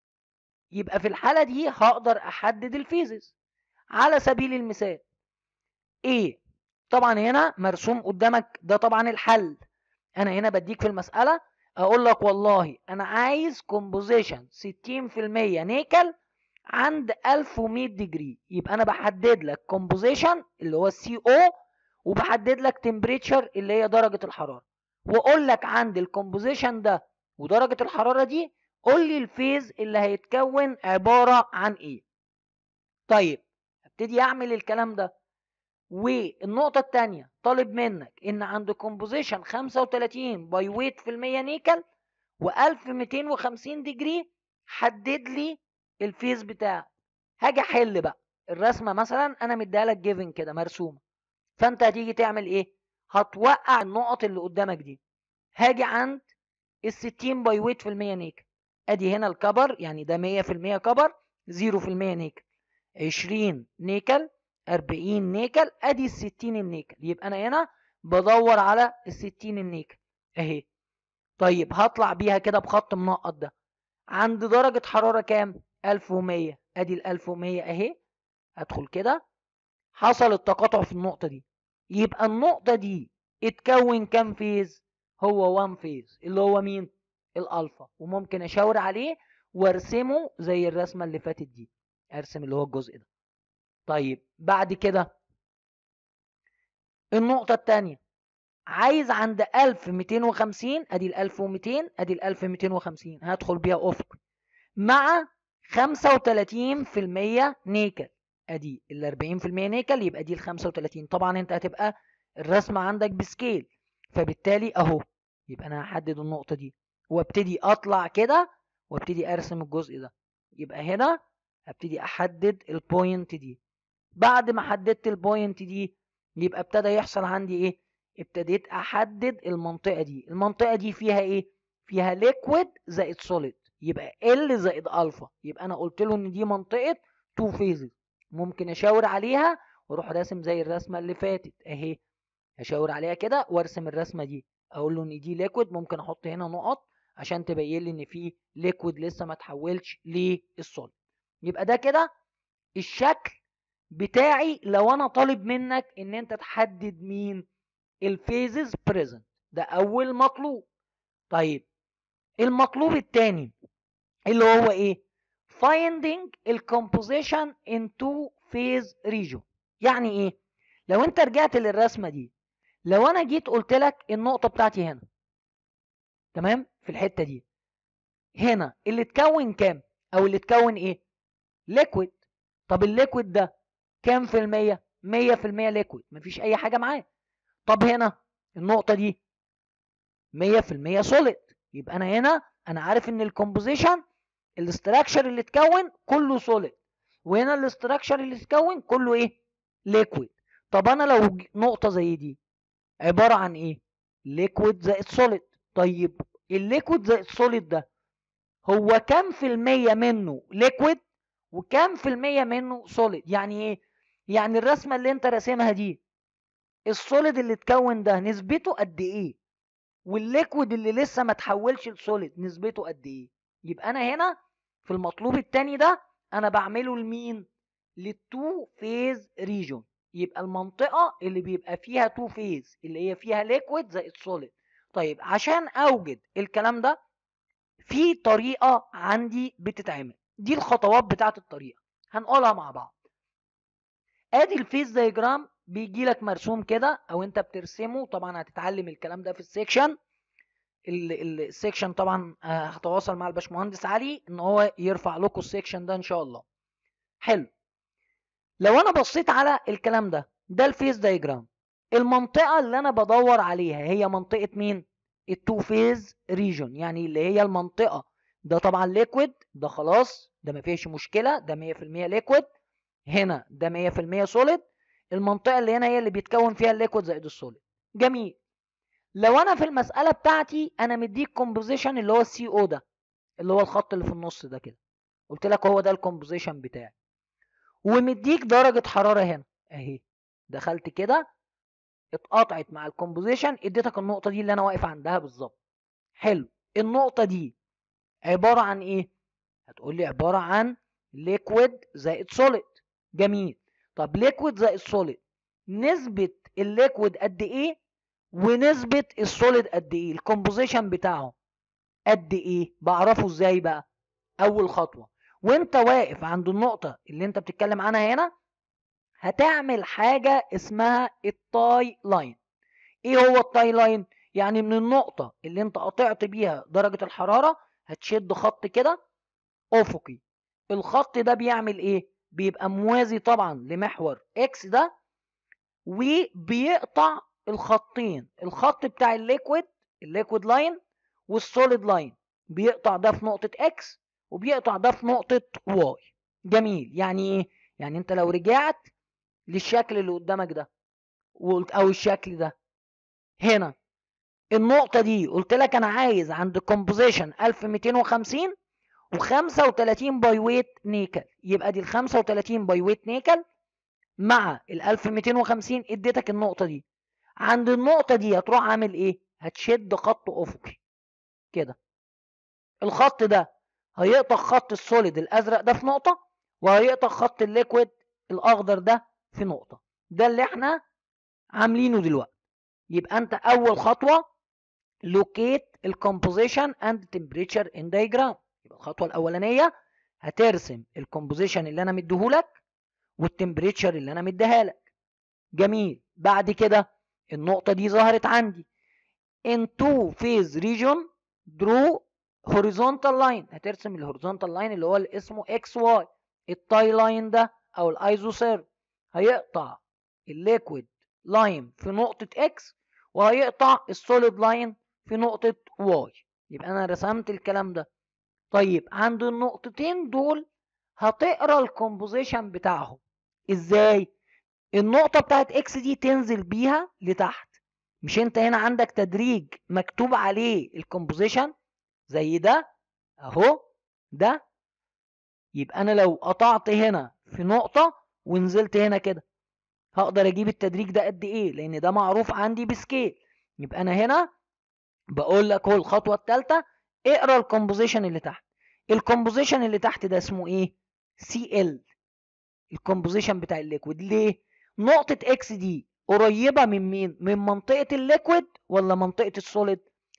يبقى في الحالة دي هقدر احدد الفيزز على سبيل المثال ايه طبعا هنا مرسوم قدامك ده طبعا الحل انا هنا بديك في المسألة اقول لك والله انا عايز كومبوزيشن 60% نيكل عند 1100 ديجري يبقى انا بحدد لك كومبوزيشن اللي هو السي او وبحدد لك تمبريتشر اللي هي درجة الحرارة واقول لك عند الكومبوزيشن ده ودرجة الحرارة دي قول لي الفيز اللي هيتكون عبارة عن ايه طيب ابتدي اعمل الكلام ده والنقطة التانية طالب منك ان عند كومبوزيشن 35 باي ويت في المية نيكل و1250 ديجري حدد لي الفيز بتاعك هاجي احل بقى الرسمة مثلا انا مديها لك جيفن كده مرسومة فانت هتيجي تعمل ايه هتوقع النقط اللي قدامك دي هاجي عند ال 60 باي ويت في المية نيكل ادي هنا الكبر يعني ده 100% كبر 0% نيكل 20 نيكل 40 نيكل ادي ال 60 النيكل يبقى انا هنا بدور على ال 60 النيكل اهي طيب هطلع بيها كده بخط منقط ده عند درجة حرارة كام 1100 ادي ال 1100 اهي ادخل كده حصل التقاطع في النقطة دي يبقى النقطة دي اتكون كام فيز هو 1 فيز اللي هو مين الالفا وممكن اشاور عليه وارسمه زي الرسمة اللي فاتت دي ارسم اللي هو الجزء ده طيب بعد كده النقطة التانية عايز عند 1250 ادي ال 1200 ادي ال 1250 هدخل بيها افق مع 35% نيكل ادي ال 40% نيكل يبقى دي ال 35 طبعا انت هتبقى الرسمة عندك بسكيل فبالتالي اهو يبقى انا هحدد النقطة دي وابتدي اطلع كده وابتدي ارسم الجزء ده يبقى هنا هبتدي احدد البوينت دي بعد ما حددت البوينت دي يبقى ابتدى يحصل عندي ايه ابتديت احدد المنطقة دي المنطقة دي فيها ايه فيها ليكويد زائد سوليد يبقى ال زائد الفا يبقى انا قلت له ان دي منطقة تو فيزز ممكن اشاور عليها واروح راسم زي الرسمة اللي فاتت اهي اشاور عليها كده وارسم الرسمة دي اقول له ان دي ليكويد ممكن احط هنا نقط عشان تبين لي ان في ليكويد لسه ما تحولش للسوليد يبقى ده كده الشكل بتاعي لو انا طالب منك ان انت تحدد مين الفيزز بريزنت ده اول مطلوب طيب المطلوب الثاني اللي هو ايه finding الكومبوزيشن in two phase region يعني ايه لو انت رجعت للرسمه دي لو انا جيت قلت لك النقطه بتاعتي هنا تمام في الحته دي هنا اللي اتكون كام او اللي اتكون ايه ليكويد طب الليكويد ده كام في المية مية في المية ليكويد مفيش اي حاجة معاه طب هنا النقطة دي مية في المية سوليد يبقى انا هنا انا عارف ان الكومبوزيشن الاستراكشر اللي اتكون كله سوليد وهنا الاستراكشر اللي اتكون كله ايه ليكويد طب انا لو نقطة زي دي عبارة عن ايه ليكويد زائد سوليد طيب الليكويد زائد سوليد ده هو كام في المية منه ليكويد وكام في المية منه سوليد يعني ايه يعني الرسمة اللي انت راسمها دي السوليد اللي اتكون ده نسبته قد ايه والليكويد اللي لسه ما تحولش لسوليد نسبته قد ايه يبقى انا هنا في المطلوب التاني ده انا بعمله لمين للتو فيز ريجون يبقى المنطقة اللي بيبقى فيها تو فيز اللي هي فيها ليكويد زائد سوليد طيب عشان اوجد الكلام ده في طريقة عندي بتتعمل دي الخطوات بتاعت الطريقة هنقولها مع بعض ادي الفيز دايجرام بيجي لك مرسوم كده او انت بترسمه طبعا هتتعلم الكلام ده في السيكشن السيكشن طبعا هتواصل مع الباشمهندس علي ان هو يرفع لكم السيكشن ده ان شاء الله حلو لو انا بصيت على الكلام ده ده الفيز دايجرام المنطقة اللي انا بدور عليها هي منطقة مين التو فيز ريجون يعني اللي هي المنطقة ده طبعا ليكويد ده خلاص ده ما فيش مشكلة ده 100% ليكويد هنا ده 100% سوليد المنطقة اللي هنا هي اللي بيتكون فيها الليكويد زائد السوليد جميل لو انا في المسألة بتاعتي انا مديك كومبوزيشن اللي هو السي او ده اللي هو الخط اللي في النص ده كده قلت لك هو ده الكومبوزيشن بتاعي ومديك درجة حرارة هنا اهي دخلت كده اتقطعت مع الكومبوزيشن اديتك النقطة دي اللي انا واقف عندها بالظبط حلو النقطة دي عبارة عن ايه هتقول لي عبارة عن ليكويد زائد سوليد جميل طب ليكويد زائد سوليد نسبة الليكويد قد ايه ونسبة السوليد قد ايه الكومبوزيشن بتاعه قد ايه بعرفه ازاي بقى اول خطوة وانت واقف عند النقطة اللي انت بتتكلم عنها هنا هتعمل حاجة اسمها التاي لاين ايه هو التاي لاين يعني من النقطة اللي انت قطعت بيها درجة الحرارة هتشد خط كده افقي الخط ده بيعمل ايه بيبقى موازي طبعا لمحور اكس ده وبيقطع الخطين الخط بتاع الليكويد الليكويد لاين والسوليد لاين بيقطع ده في نقطة اكس وبيقطع ده في نقطة واي جميل يعني ايه يعني انت لو رجعت للشكل اللي قدامك ده وقلت او الشكل ده هنا النقطة دي قلت لك انا عايز عند كومبوزيشن 1250 و35 باي ويت نيكل يبقى دي ال 35 باي ويت نيكل مع ال 1250 اديتك النقطة دي عند النقطة دي هتروح عامل ايه هتشد خط افقي كده الخط ده هيقطع خط السوليد الازرق ده في نقطة وهيقطع خط الليكويد الاخضر ده في نقطة ده اللي احنا عاملينه دلوقتي يبقى انت اول خطوة locate الكومبوزيشن اند temperature in diagram يبقى الخطوة الاولانية هترسم الكومبوزيشن اللي انا مديهولك والتمبريتشر اللي انا مديها لك جميل بعد كده النقطة دي ظهرت عندي in two phase region draw horizontal line هترسم الهوريزونتال لاين اللي هو اللي اسمه اكس واي التاي لاين ده او الايزوسيرف هيقطع الليكويد لاين في نقطة اكس وهيقطع السوليد لاين في نقطة واي يبقى انا رسمت الكلام ده طيب عند النقطتين دول هتقرا الكومبوزيشن بتاعهم ازاي النقطة بتاعت اكس دي تنزل بيها لتحت مش انت هنا عندك تدريج مكتوب عليه الكومبوزيشن زي ده اهو ده يبقى انا لو قطعت هنا في نقطة ونزلت هنا كده هقدر اجيب التدريج ده قد ايه لان ده معروف عندي بسكيل يبقى انا هنا بقول لك هو الخطوة الثالثة اقرا الكومبوزيشن اللي تحت الكومبوزيشن اللي تحت ده اسمه ايه سي ال الكومبوزيشن بتاع الليكويد ليه نقطة اكس دي قريبة من مين من منطقة الليكويد ولا منطقة السوليد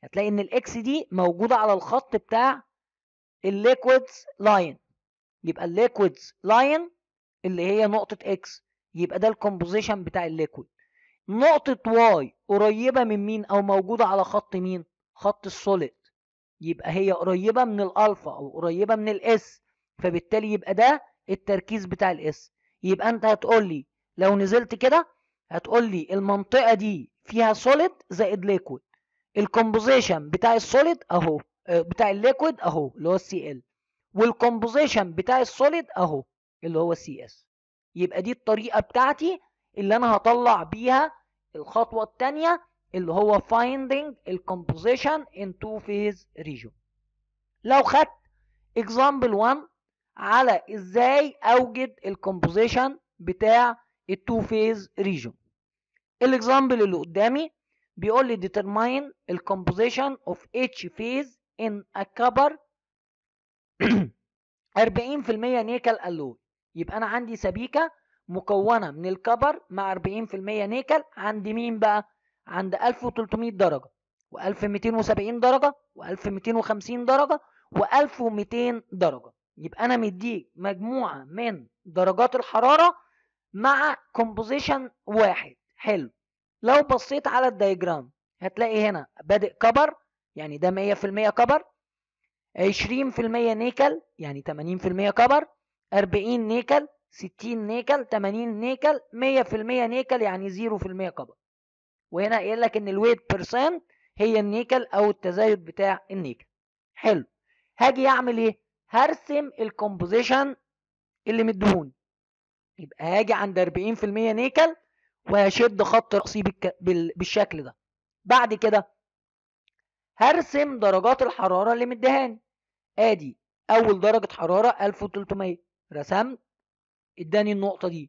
هتلاقي ان الاكس دي موجوده على الخط بتاع الليكويدز لاين يبقى الليكويدز لاين اللي هي نقطه اكس يبقى ده الكومبوزيشن بتاع الليكويد نقطه واي قريبه من مين او موجوده على خط مين خط السوليد يبقى هي قريبه من الالفا او قريبه من الاس فبالتالي يبقى ده التركيز بتاع الاس يبقى انت هتقول لي لو نزلت كده هتقول لي المنطقه دي فيها سوليد زائد ليكويد الكومبوزيشن بتاع السوليد اهو بتاع الليكويد اهو اللي هو السي ال والكومبوزيشن بتاع السوليد اهو اللي هو السي اس يبقى دي الطريقه بتاعتي اللي انا هطلع بيها الخطوه الثانيه اللي هو finding الكومبوزيشن in two phase region لو خدت example 1 على ازاي اوجد الكومبوزيشن بتاع التو فيز ريجون الاكزامبل اللي قدامي بيقول لي determine الكومبوزيشن of each phase in a copper 40% نيكل الوي يبقى انا عندي سبيكه مكونه من الكبر مع 40% نيكل عند مين بقى عند 1300 درجه و1270 درجه و1250 درجه و1200 درجه يبقى انا مديك مجموعه من درجات الحراره مع كومبوزيشن واحد حلو لو بصيت على الدايجرام هتلاقي هنا بادئ كبر يعني ده 100% كبر 20% نيكل يعني 80% كبر 40 نيكل 60 نيكل 80 نيكل 100% نيكل يعني 0% كبر وهنا قايل لك ان الويت بيرسنت هي النيكل او التزايد بتاع النيكل حلو هاجي اعمل ايه هرسم الكومبوزيشن اللي مدهون يبقى هاجي عند 40% نيكل وهشد خط رأسي بالك... بال... بالشكل ده بعد كده هرسم درجات الحرارة اللي مدهاني ادي اول درجة حرارة 1300 رسمت اداني النقطة دي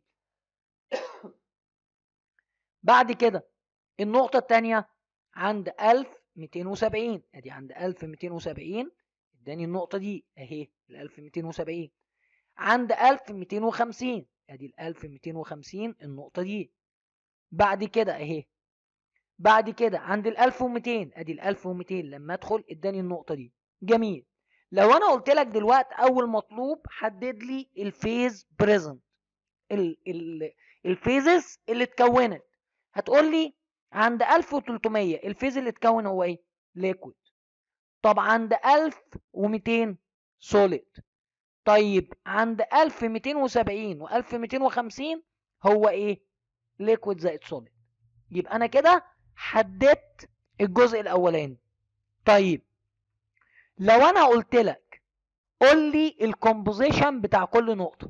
بعد كده النقطة التانية عند 1270 ادي عند 1270 اداني النقطة دي اهي ال 1270 عند 1250 ادي ال 1250 النقطة دي بعد كده اهي بعد كده عند ال 1200 ادي ال 1200 لما ادخل اداني النقطة دي جميل لو انا قلت لك دلوقتي اول مطلوب حدد لي الفيز بريزنت الفيزز اللي اتكونت هتقول لي عند 1300 الفيز اللي اتكون هو ايه ليكويد طب عند 1200 سوليد طيب عند 1270 و1250 هو ايه ليكويد زائد سوليد يبقى انا كده حددت الجزء الاولاني طيب لو انا قلت لك قول لي الكومبوزيشن بتاع كل نقطه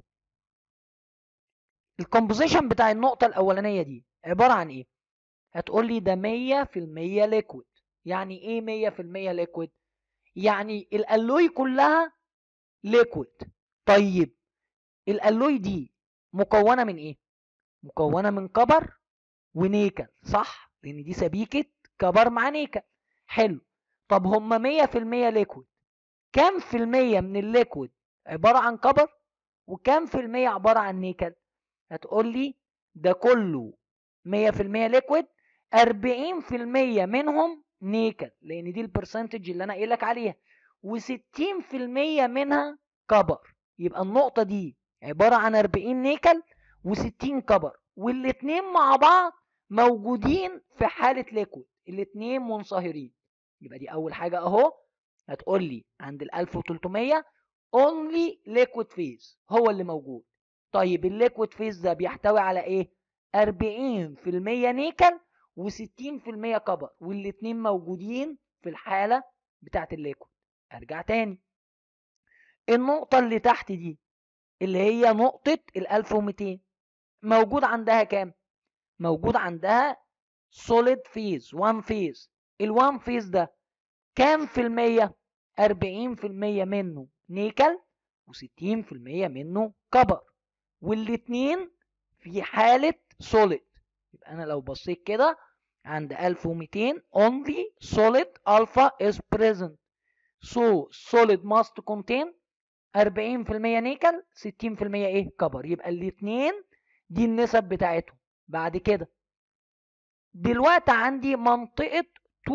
الكومبوزيشن بتاع النقطه الاولانيه دي عباره عن ايه هتقول لي ده 100% ليكويد يعني ايه 100% ليكويد يعني الالوي كلها ليكويد طيب الالوي دي مكونه من ايه مكونه من كبر ونيكل صح لان دي سبيكه كبر مع نيكل حلو طب هما 100% ليكويد كام في المية من الليكويد عبارة عن كبر وكام في المية عبارة عن نيكل هتقول لي ده كله 100% ليكويد 40% منهم نيكل لان دي البرسنتج اللي انا قايل لك عليها و60% منها كبر يبقى النقطة دي عبارة عن 40 نيكل و60 كبر والاتنين مع بعض موجودين في حالة ليكويد الاتنين منصهرين يبقى دي أول حاجة أهو هتقول لي عند ال 1300 only liquid phase هو اللي موجود طيب الليكويد فيز ده بيحتوي على ايه 40% نيكل و60% كبر والاتنين موجودين في الحالة بتاعت الليكويد ارجع تاني النقطة اللي تحت دي اللي هي نقطة ال 1200 موجود عندها كام موجود عندها solid phase one phase ال one phase ده كام في المية 40% منه نيكل و60% منه كبر والاتنين في حالة solid يبقى انا لو بصيت كده عند 1200 only solid alpha is present so solid must contain 40% نيكل 60% ايه كبر يبقى الاتنين دي النسب بتاعتهم بعد كده دلوقتي عندي منطقة تو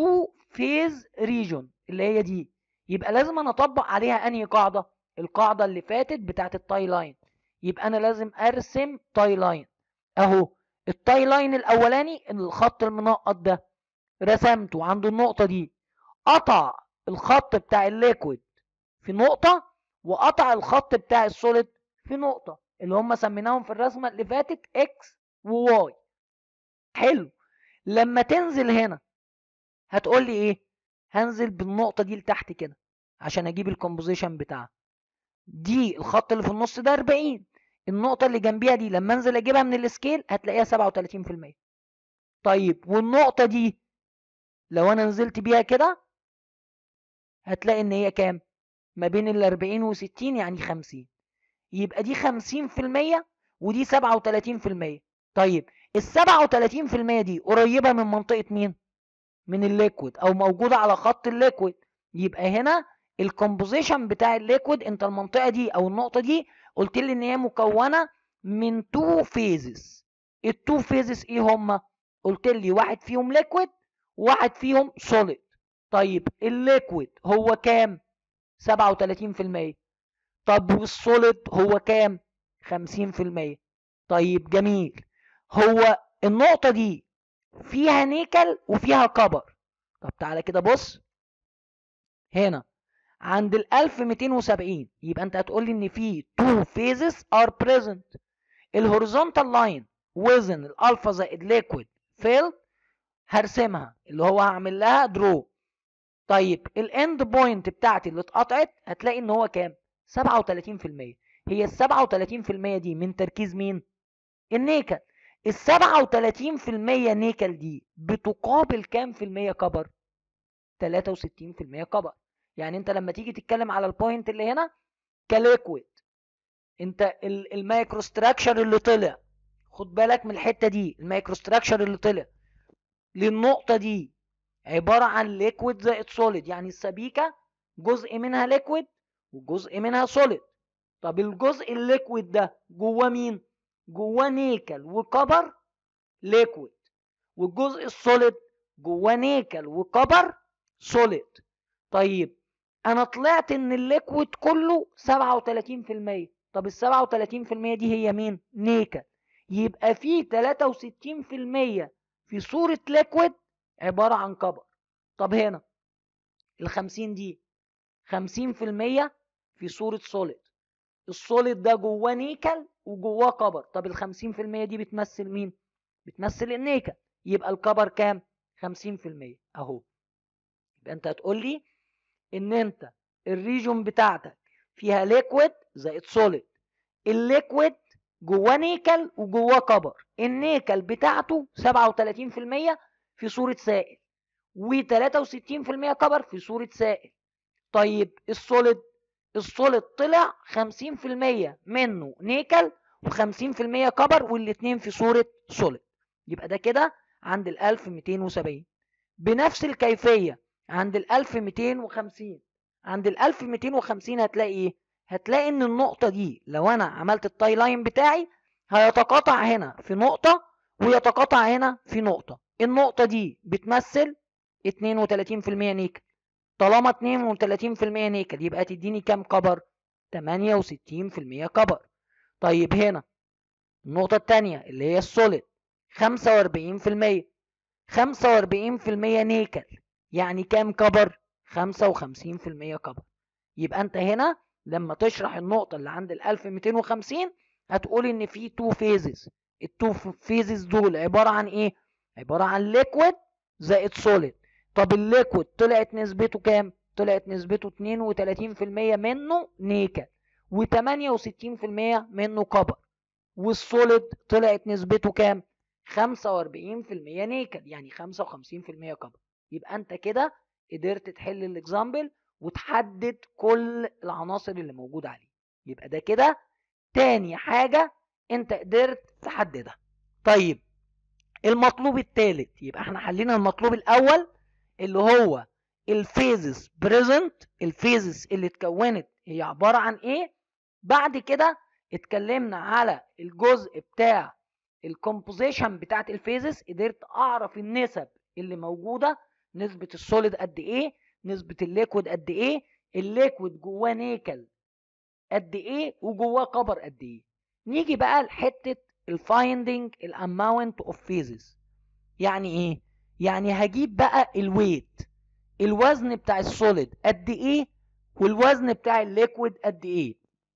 فيز ريجون اللي هي دي يبقى لازم انا اطبق عليها انهي قاعده القاعده اللي فاتت بتاعت التاي لاين يبقى انا لازم ارسم تاي لاين اهو التاي لاين الاولاني الخط المنقط ده رسمته عند النقطه دي قطع الخط بتاع الليكويد في نقطه وقطع الخط بتاع السوليد في نقطه اللي هم سميناهم في الرسمه اللي فاتت اكس وواي حلو لما تنزل هنا هتقول لي ايه هنزل بالنقطه دي لتحت كده عشان اجيب الكومبوزيشن بتاعها دي الخط اللي في النص ده 40 النقطه اللي جنبيها دي لما انزل اجيبها من السكيل هتلاقيها 37% طيب والنقطه دي لو انا نزلت بيها كده هتلاقي ان هي كام ما بين ال 40 و 60 يعني 50 يبقى دي 50% ودي 37% طيب ال 37% دي قريبه من منطقه مين من الليكويد او موجوده على خط الليكويد يبقى هنا الكومبوزيشن بتاع الليكويد انت المنطقه دي او النقطه دي قلت لي ان هي مكونه من تو فيزز التو فيزز ايه هما قلت لي واحد فيهم ليكويد وواحد فيهم سوليد طيب الليكويد هو كام 37% طب والسوليد هو كام 50% طيب جميل هو النقطة دي فيها نيكل وفيها كبر طب تعالى كده بص هنا عند ال 1270 يبقى انت هتقول لي ان في two phases are present الهوريزونتال لاين وزن الالفا زائد ليكويد فيل هرسمها اللي هو هعمل لها درو طيب الاند بوينت بتاعتي اللي اتقطعت هتلاقي ان هو كام 37% هي ال 37% دي من تركيز مين النيكل ال 37% نيكل دي بتقابل كام في المية كبر 63% كبر يعني انت لما تيجي تتكلم على البوينت اللي هنا كليكويد انت المايكرو ستراكشر اللي طلع خد بالك من الحته دي المايكرو ستراكشر اللي طلع للنقطه دي عباره عن ليكويد زائد سوليد يعني السبيكه جزء منها ليكويد وجزء منها سوليد طب الجزء الليكويد ده جواه مين جواه نيكل وكبر ليكويد والجزء السوليد جواه نيكل وكبر سوليد طيب انا طلعت ان الليكويد كله 37% طب ال 37% دي هي مين نيكل يبقى في 63% في صورة ليكويد عبارة عن كبر طب هنا ال 50 دي 50% في صورة سوليد السوليد ده جواه نيكل وجواه كبر طب ال 50% دي بتمثل مين بتمثل النيكل يبقى الكبر كام 50% اهو يبقى انت هتقول لي ان انت الريجون بتاعتك فيها ليكويد زائد سوليد الليكويد جواه نيكل وجواه كبر النيكل بتاعته 37% في صورة سائل و63% كبر في صورة سائل طيب السوليد السوليد طلع 50% منه نيكل و50% كبر والاتنين في صورة سوليد يبقى ده كده عند ال 1270 بنفس الكيفية عند ال 1250 عند ال 1250 هتلاقي ايه هتلاقي ان النقطة دي لو انا عملت التاي لاين بتاعي هيتقاطع هنا في نقطة ويتقاطع هنا في نقطة النقطة دي بتمثل 32% نيكل طالما 32% نيكل يبقى تديني كام كبر 68% كبر طيب هنا النقطة التانية اللي هي السوليد 45% 45% نيكل يعني كام كبر 55% كبر يبقى انت هنا لما تشرح النقطة اللي عند ال 1250 هتقول ان في تو فيزز التو فيزز دول عبارة عن ايه عبارة عن ليكويد زائد سوليد طب الليكويد طلعت نسبته كام طلعت نسبته 32% منه نيكل و68% منه كبر والسوليد طلعت نسبته كام 45% نيكل يعني 55% كبر يبقى انت كده قدرت تحل الاكزامبل وتحدد كل العناصر اللي موجودة عليه يبقى ده كده تاني حاجة انت قدرت تحددها طيب المطلوب الثالث يبقى احنا حلينا المطلوب الاول اللي هو الفيزز بريزنت الفيزز اللي اتكونت هي عبارة عن ايه بعد كده اتكلمنا على الجزء بتاع الكومبوزيشن بتاعت الفيزز قدرت اعرف النسب اللي موجودة نسبة السوليد قد ايه نسبة الليكويد قد ايه الليكويد جواه نيكل قد ايه وجواه كبر قد ايه نيجي بقى لحتة الفايندنج الاماونت اوف فيزز يعني ايه يعني هجيب بقى الويت الوزن بتاع السوليد قد ايه والوزن بتاع الليكويد قد ايه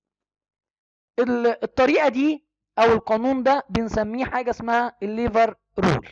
الطريقة دي او القانون ده بنسميه حاجة اسمها الليفر رول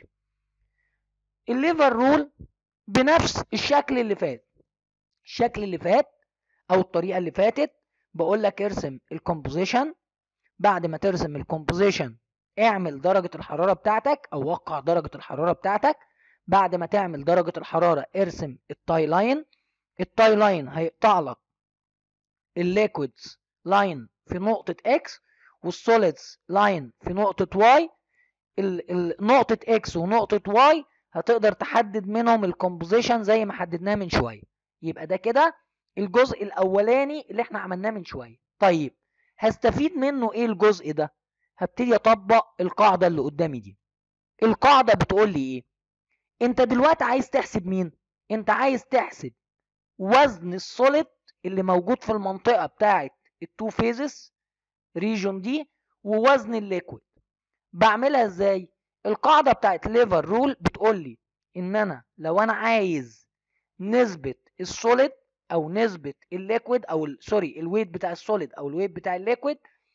الليفر رول بنفس الشكل اللي فات الشكل اللي فات او الطريقة اللي فاتت بقول لك ارسم الكومبوزيشن بعد ما ترسم الكومبوزيشن اعمل درجة الحرارة بتاعتك او وقع درجة الحرارة بتاعتك بعد ما تعمل درجة الحرارة ارسم التاي لاين التاي لاين هيقطع لك الليكويدز لاين في نقطة اكس والسوليدز لاين في نقطة واي نقطة اكس ونقطة واي هتقدر تحدد منهم الكومبوزيشن زي ما حددناه من شوية يبقى ده كده الجزء الاولاني اللي احنا عملناه من شوية طيب هستفيد منه ايه الجزء ده هبتدي اطبق القاعدة اللي قدامي دي القاعدة بتقول لي ايه انت دلوقتي عايز تحسب مين انت عايز تحسب وزن السوليد اللي موجود في المنطقة بتاعت التو فيزز ريجون دي ووزن الليكويد بعملها ازاي القاعدة بتاعت ليفر رول بتقول لي ان انا لو انا عايز نسبة السوليد او نسبة الليكويد او سوري الويت بتاع السوليد او الويت بتاع الليكويد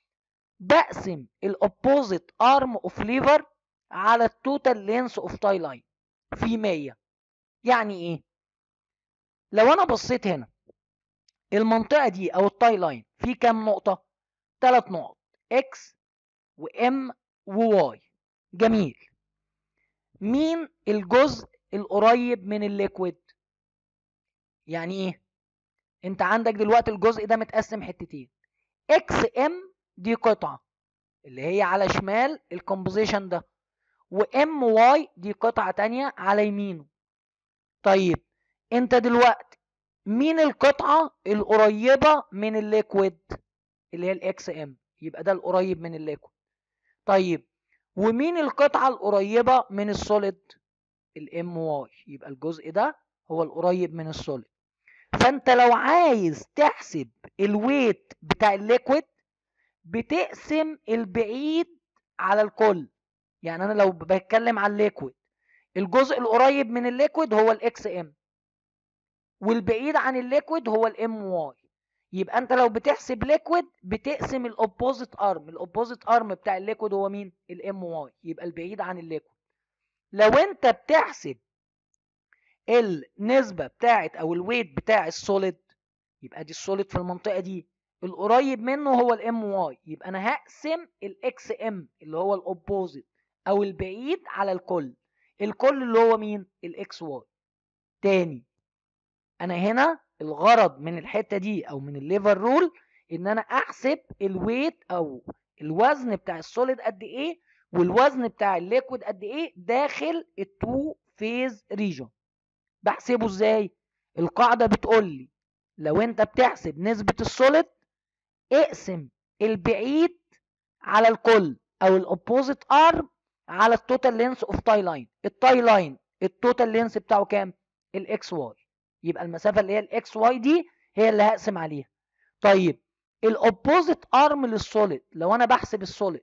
بقسم الاوبوزيت ارم اوف ليفر على التوتال لينس اوف تاي لاين في 100 يعني ايه لو انا بصيت هنا المنطقة دي او التاي لاين في كام نقطة ثلاث نقط اكس وام وواي جميل مين الجزء القريب من الليكويد يعني ايه انت عندك دلوقتي الجزء ده متقسم حتتين اكس ام دي قطعة اللي هي على شمال الكومبوزيشن ده وام واي دي قطعة تانية على يمينه طيب انت دلوقتي مين القطعة القريبة من الليكويد اللي هي الاكس ام يبقى ده القريب من الليكويد طيب ومين القطعة القريبة من السوليد الام واي يبقى الجزء ده هو القريب من السوليد فانت لو عايز تحسب الويت بتاع الليكويد بتقسم البعيد على الكل يعني انا لو بتكلم على الليكويد الجزء القريب من الليكويد هو الاكس ام والبعيد عن الليكويد هو الام واي يبقى انت لو بتحسب ليكويد بتقسم الاوبوزيت ارم الاوبوزيت ارم بتاع الليكويد هو مين الام واي يبقى البعيد عن الليكويد لو انت بتحسب النسبة بتاعت او الويت بتاع السوليد يبقى دي السوليد في المنطقة دي القريب منه هو الام واي يبقى انا هقسم الاكس ام اللي هو الاوبوزيت او البعيد على الكل الكل اللي هو مين الاكس واي تاني انا هنا الغرض من الحتة دي او من الليفر رول ان انا احسب الويت او الوزن بتاع السوليد قد ايه والوزن بتاع الليكويد قد ايه داخل التو فيز ريجون بحسبه ازاي القاعدة بتقول لي لو انت بتحسب نسبة السوليد اقسم البعيد على الكل او الاوبوزيت ارم على التوتال لينس اوف تاي لاين التاي لاين التوتال لينس بتاعه كام الاكس واي يبقى المسافة اللي هي الاكس واي دي هي اللي هقسم عليها طيب الاوبوزيت ارم للسوليد لو انا بحسب السوليد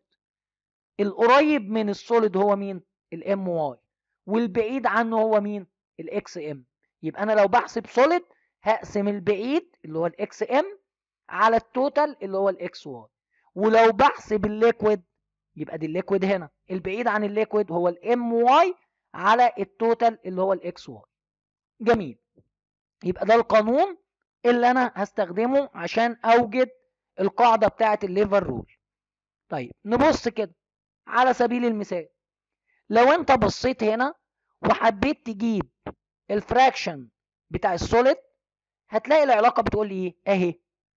القريب من السوليد هو مين الام واي والبعيد عنه هو مين الاكس ام يبقى انا لو بحسب سوليد هقسم البعيد اللي هو الاكس ام على التوتال اللي هو الاكس واي ولو بحسب الليكويد يبقى دي الليكويد هنا البعيد عن الليكويد هو الام واي على التوتال اللي هو الاكس واي جميل يبقى ده القانون اللي انا هستخدمه عشان اوجد القاعدة بتاعة الليفر رول طيب نبص كده على سبيل المثال لو انت بصيت هنا وحبيت تجيب الفراكشن بتاع السوليد هتلاقي العلاقة بتقول لي ايه اهي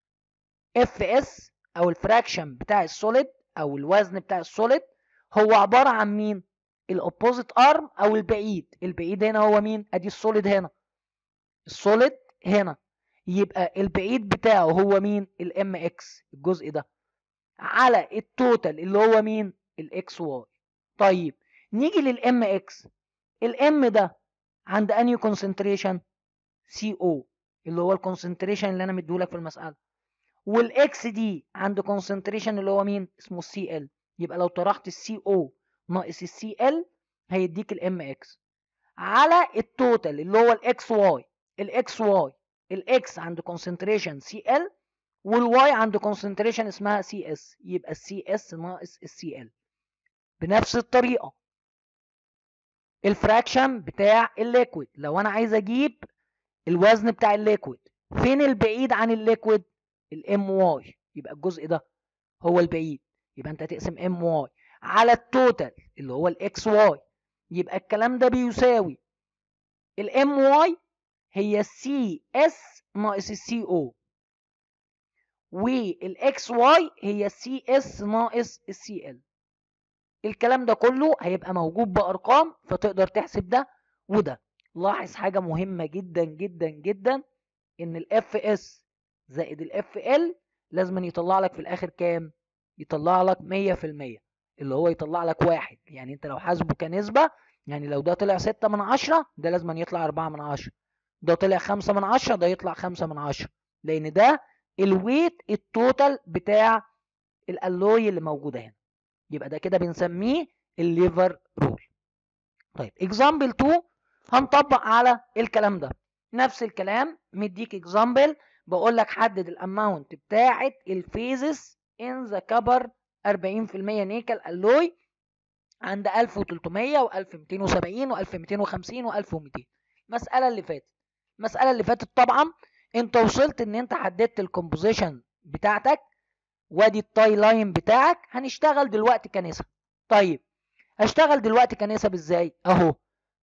اف اس او الفراكشن بتاع السوليد او الوزن بتاع السوليد هو عبارة عن مين الاوبوزيت ارم او البعيد البعيد هنا هو مين ادي السوليد هنا السوليد هنا يبقى البعيد بتاعه هو مين الام اكس الجزء ده على التوتال اللي هو مين الاكس واي طيب نيجي للام اكس الام ده عند انهي كونسنتريشن سي او اللي هو الكونسنتريشن اللي انا مديهولك في المساله والاكس دي عند كونسنتريشن اللي هو مين اسمه السي ال يبقى لو طرحت السي او ناقص السي ال هيديك الام اكس على التوتال اللي هو الاكس واي الاكس واي الاكس عند كونسنتريشن سي ال والواي عند كونسنتريشن اسمها سي اس يبقى السي اس ناقص السي ال بنفس الطريقه الفراكشن بتاع الليكويد لو انا عايز اجيب الوزن بتاع الليكويد فين البعيد عن الليكويد الام واي يبقى الجزء ده هو البعيد يبقى انت هتقسم ام واي على التوتال اللي هو الاكس واي يبقى الكلام ده بيساوي الام واي هي السي اس ناقص السي او والاكس واي هي السي اس ناقص السي ال الكلام ده كله هيبقى موجود بارقام فتقدر تحسب ده وده لاحظ حاجه مهمه جدا جدا جدا ان الاف اس زائد الاف ال لازم يطلع لك في الاخر كام يطلع لك 100% اللي هو يطلع لك واحد يعني انت لو حاسبه كنسبه يعني لو ده طلع 6 من 10 ده لازم يطلع 4 من 10 ده طلع 5 من 10 ده يطلع 5 من 10 لان ده الويت التوتال بتاع الالوي اللي موجوده هنا يبقى ده كده بنسميه الليفر رول طيب اكزامبل 2 هنطبق على الكلام ده نفس الكلام مديك اكزامبل بقول لك حدد الاماونت بتاعه الفيزز ان ذا كبر 40% نيكل الوي عند 1300 و1270 و1250 و1200 المساله اللي فاتت المساله اللي فاتت طبعا انت وصلت ان انت حددت الكومبوزيشن بتاعتك وادي التاي لاين بتاعك هنشتغل دلوقتي كنسب طيب هشتغل دلوقتي كنسب ازاي اهو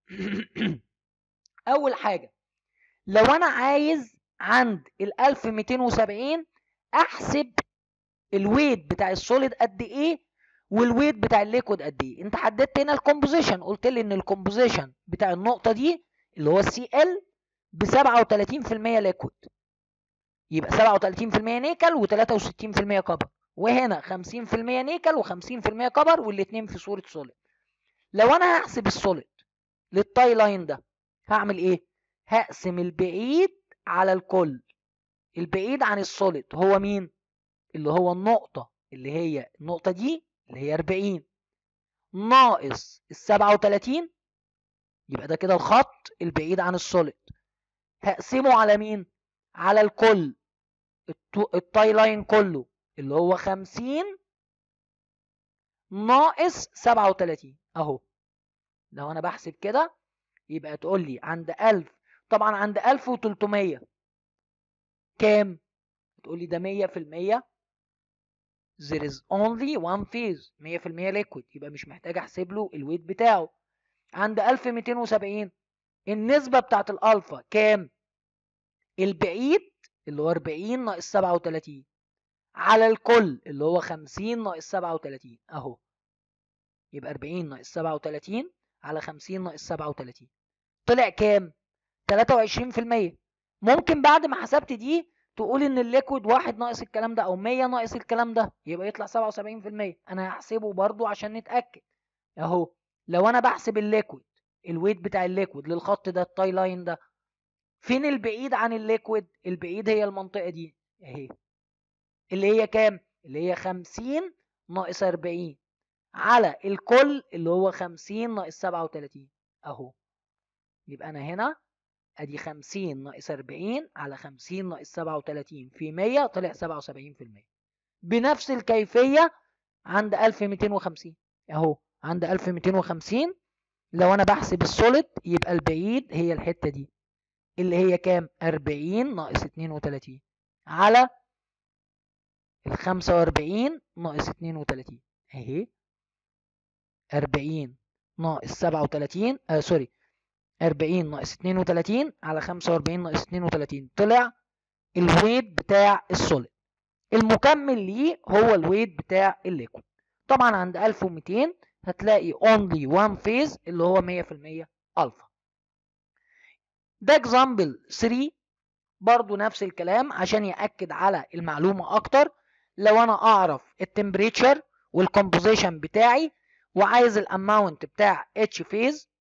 اول حاجه لو انا عايز عند ال 1270 احسب الويت بتاع السوليد قد ايه والويت بتاع الليكويد قد ايه انت حددت هنا الكومبوزيشن قلت لي ان الكومبوزيشن بتاع النقطه دي اللي هو السي ال ب 37% ليكويد يبقى 37% نيكل و63% كبر وهنا 50% نيكل و50% كبر والاثنين في صوره سوليد لو انا هحسب السوليد للتاي لاين ده هعمل ايه هقسم البعيد على الكل البعيد عن السوليد هو مين اللي هو النقطة اللي هي النقطة دي اللي هي 40 ناقص ال 37 يبقى ده كده الخط البعيد عن السوليد هقسمه على مين على الكل التاي لاين كله اللي هو 50 ناقص 37 اهو لو انا بحسب كده يبقى تقول لي عند 1000 طبعا عند 1300 كام تقول لي ده 100% there is only one phase 100% liquid يبقى مش محتاج احسب له الويت بتاعه عند 1270 النسبة بتاعت الالفا كام البعيد اللي هو 40 ناقص 37 على الكل اللي هو 50 ناقص 37 اهو يبقى 40 ناقص 37 على 50 ناقص 37 طلع كام 23% ممكن بعد ما حسبت دي تقول ان الليكويد واحد ناقص الكلام ده او 100 ناقص الكلام ده يبقى يطلع 77% انا هحسبه برضو عشان نتاكد اهو لو انا بحسب الليكويد الويت بتاع الليكويد للخط ده التاي لاين ده فين البعيد عن الليكويد البعيد هي المنطقه دي اهي اللي هي كام اللي هي 50 ناقص 40 على الكل اللي هو 50 ناقص 37 اهو يبقى انا هنا ادي 50 ناقص 40 على 50 ناقص 37 في 100 طلع 77% بنفس الكيفية عند 1250 اهو عند 1250 لو انا بحسب السوليد يبقى البعيد هي الحتة دي اللي هي كام 40 ناقص 32 على ال 45 ناقص 32 اهي 40 ناقص 37 آه سوري 40 ناقص 32 على 45 ناقص 32 طلع الويت بتاع السوليد المكمل ليه هو الويت بتاع الليكويد طبعا عند 1200 هتلاقي only one phase اللي هو 100% الفا ده example 3 برضو نفس الكلام عشان يأكد على المعلومة أكتر لو أنا أعرف التمبريتشر والكومبوزيشن بتاعي وعايز الاماونت بتاع اتش فيز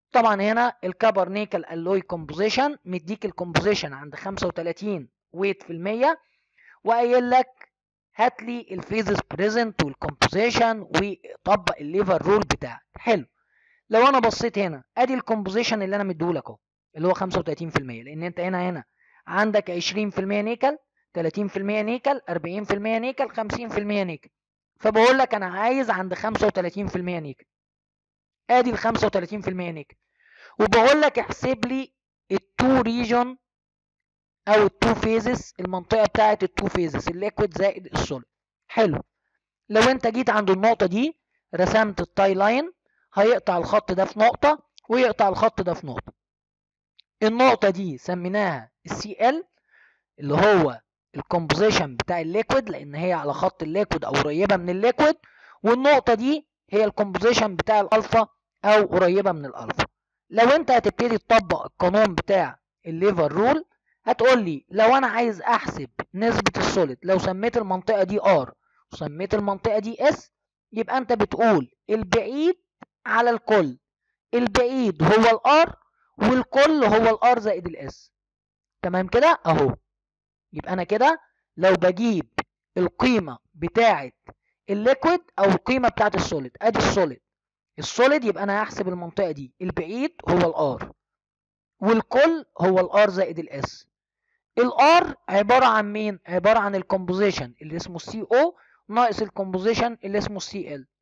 طبعا هنا الكبر نيكل الوي كومبوزيشن مديك الكومبوزيشن عند 35 ويت في المية وقايل لك هات لي الفيزز بريزنت والكومبوزيشن وطبق الليفر رول بتاعك حلو لو انا بصيت هنا ادي الكومبوزيشن اللي انا مديهولك اهو اللي هو 35% لان انت هنا هنا عندك 20% نيكل 30% نيكل 40% نيكل 50% نيكل فبقول لك انا عايز عند 35% نيكل ادي ال 35% نيكل وبقول لك احسب لي التو ريجون او التو فيزز المنطقه بتاعه التو فيزز الليكويد زائد السوليد حلو لو انت جيت عند النقطه دي رسمت التاي لاين هيقطع الخط ده في نقطه ويقطع الخط ده في نقطه النقطه دي سميناها السي ال اللي هو الكومبوزيشن بتاع الليكويد لان هي على خط الليكويد او قريبه من الليكويد والنقطه دي هي الكومبوزيشن بتاع الالفا او قريبه من الالفا لو انت هتبتدي تطبق القانون بتاع الليفر رول هتقول لي لو انا عايز احسب نسبه السوليد لو سميت المنطقه دي ار وسميت المنطقه دي اس يبقى انت بتقول البعيد على الكل البعيد هو الار والكل هو الار زائد الاس تمام كده اهو يبقى انا كده لو بجيب القيمه بتاعه الليكويد او القيمه بتاعه السوليد ادي السوليد السوليد يبقى انا هحسب المنطقه دي البعيد هو الار والكل هو الار زائد الاس الار عباره عن مين عباره عن الكومبوزيشن اللي اسمه سي او ناقص الكومبوزيشن اللي اسمه سي ال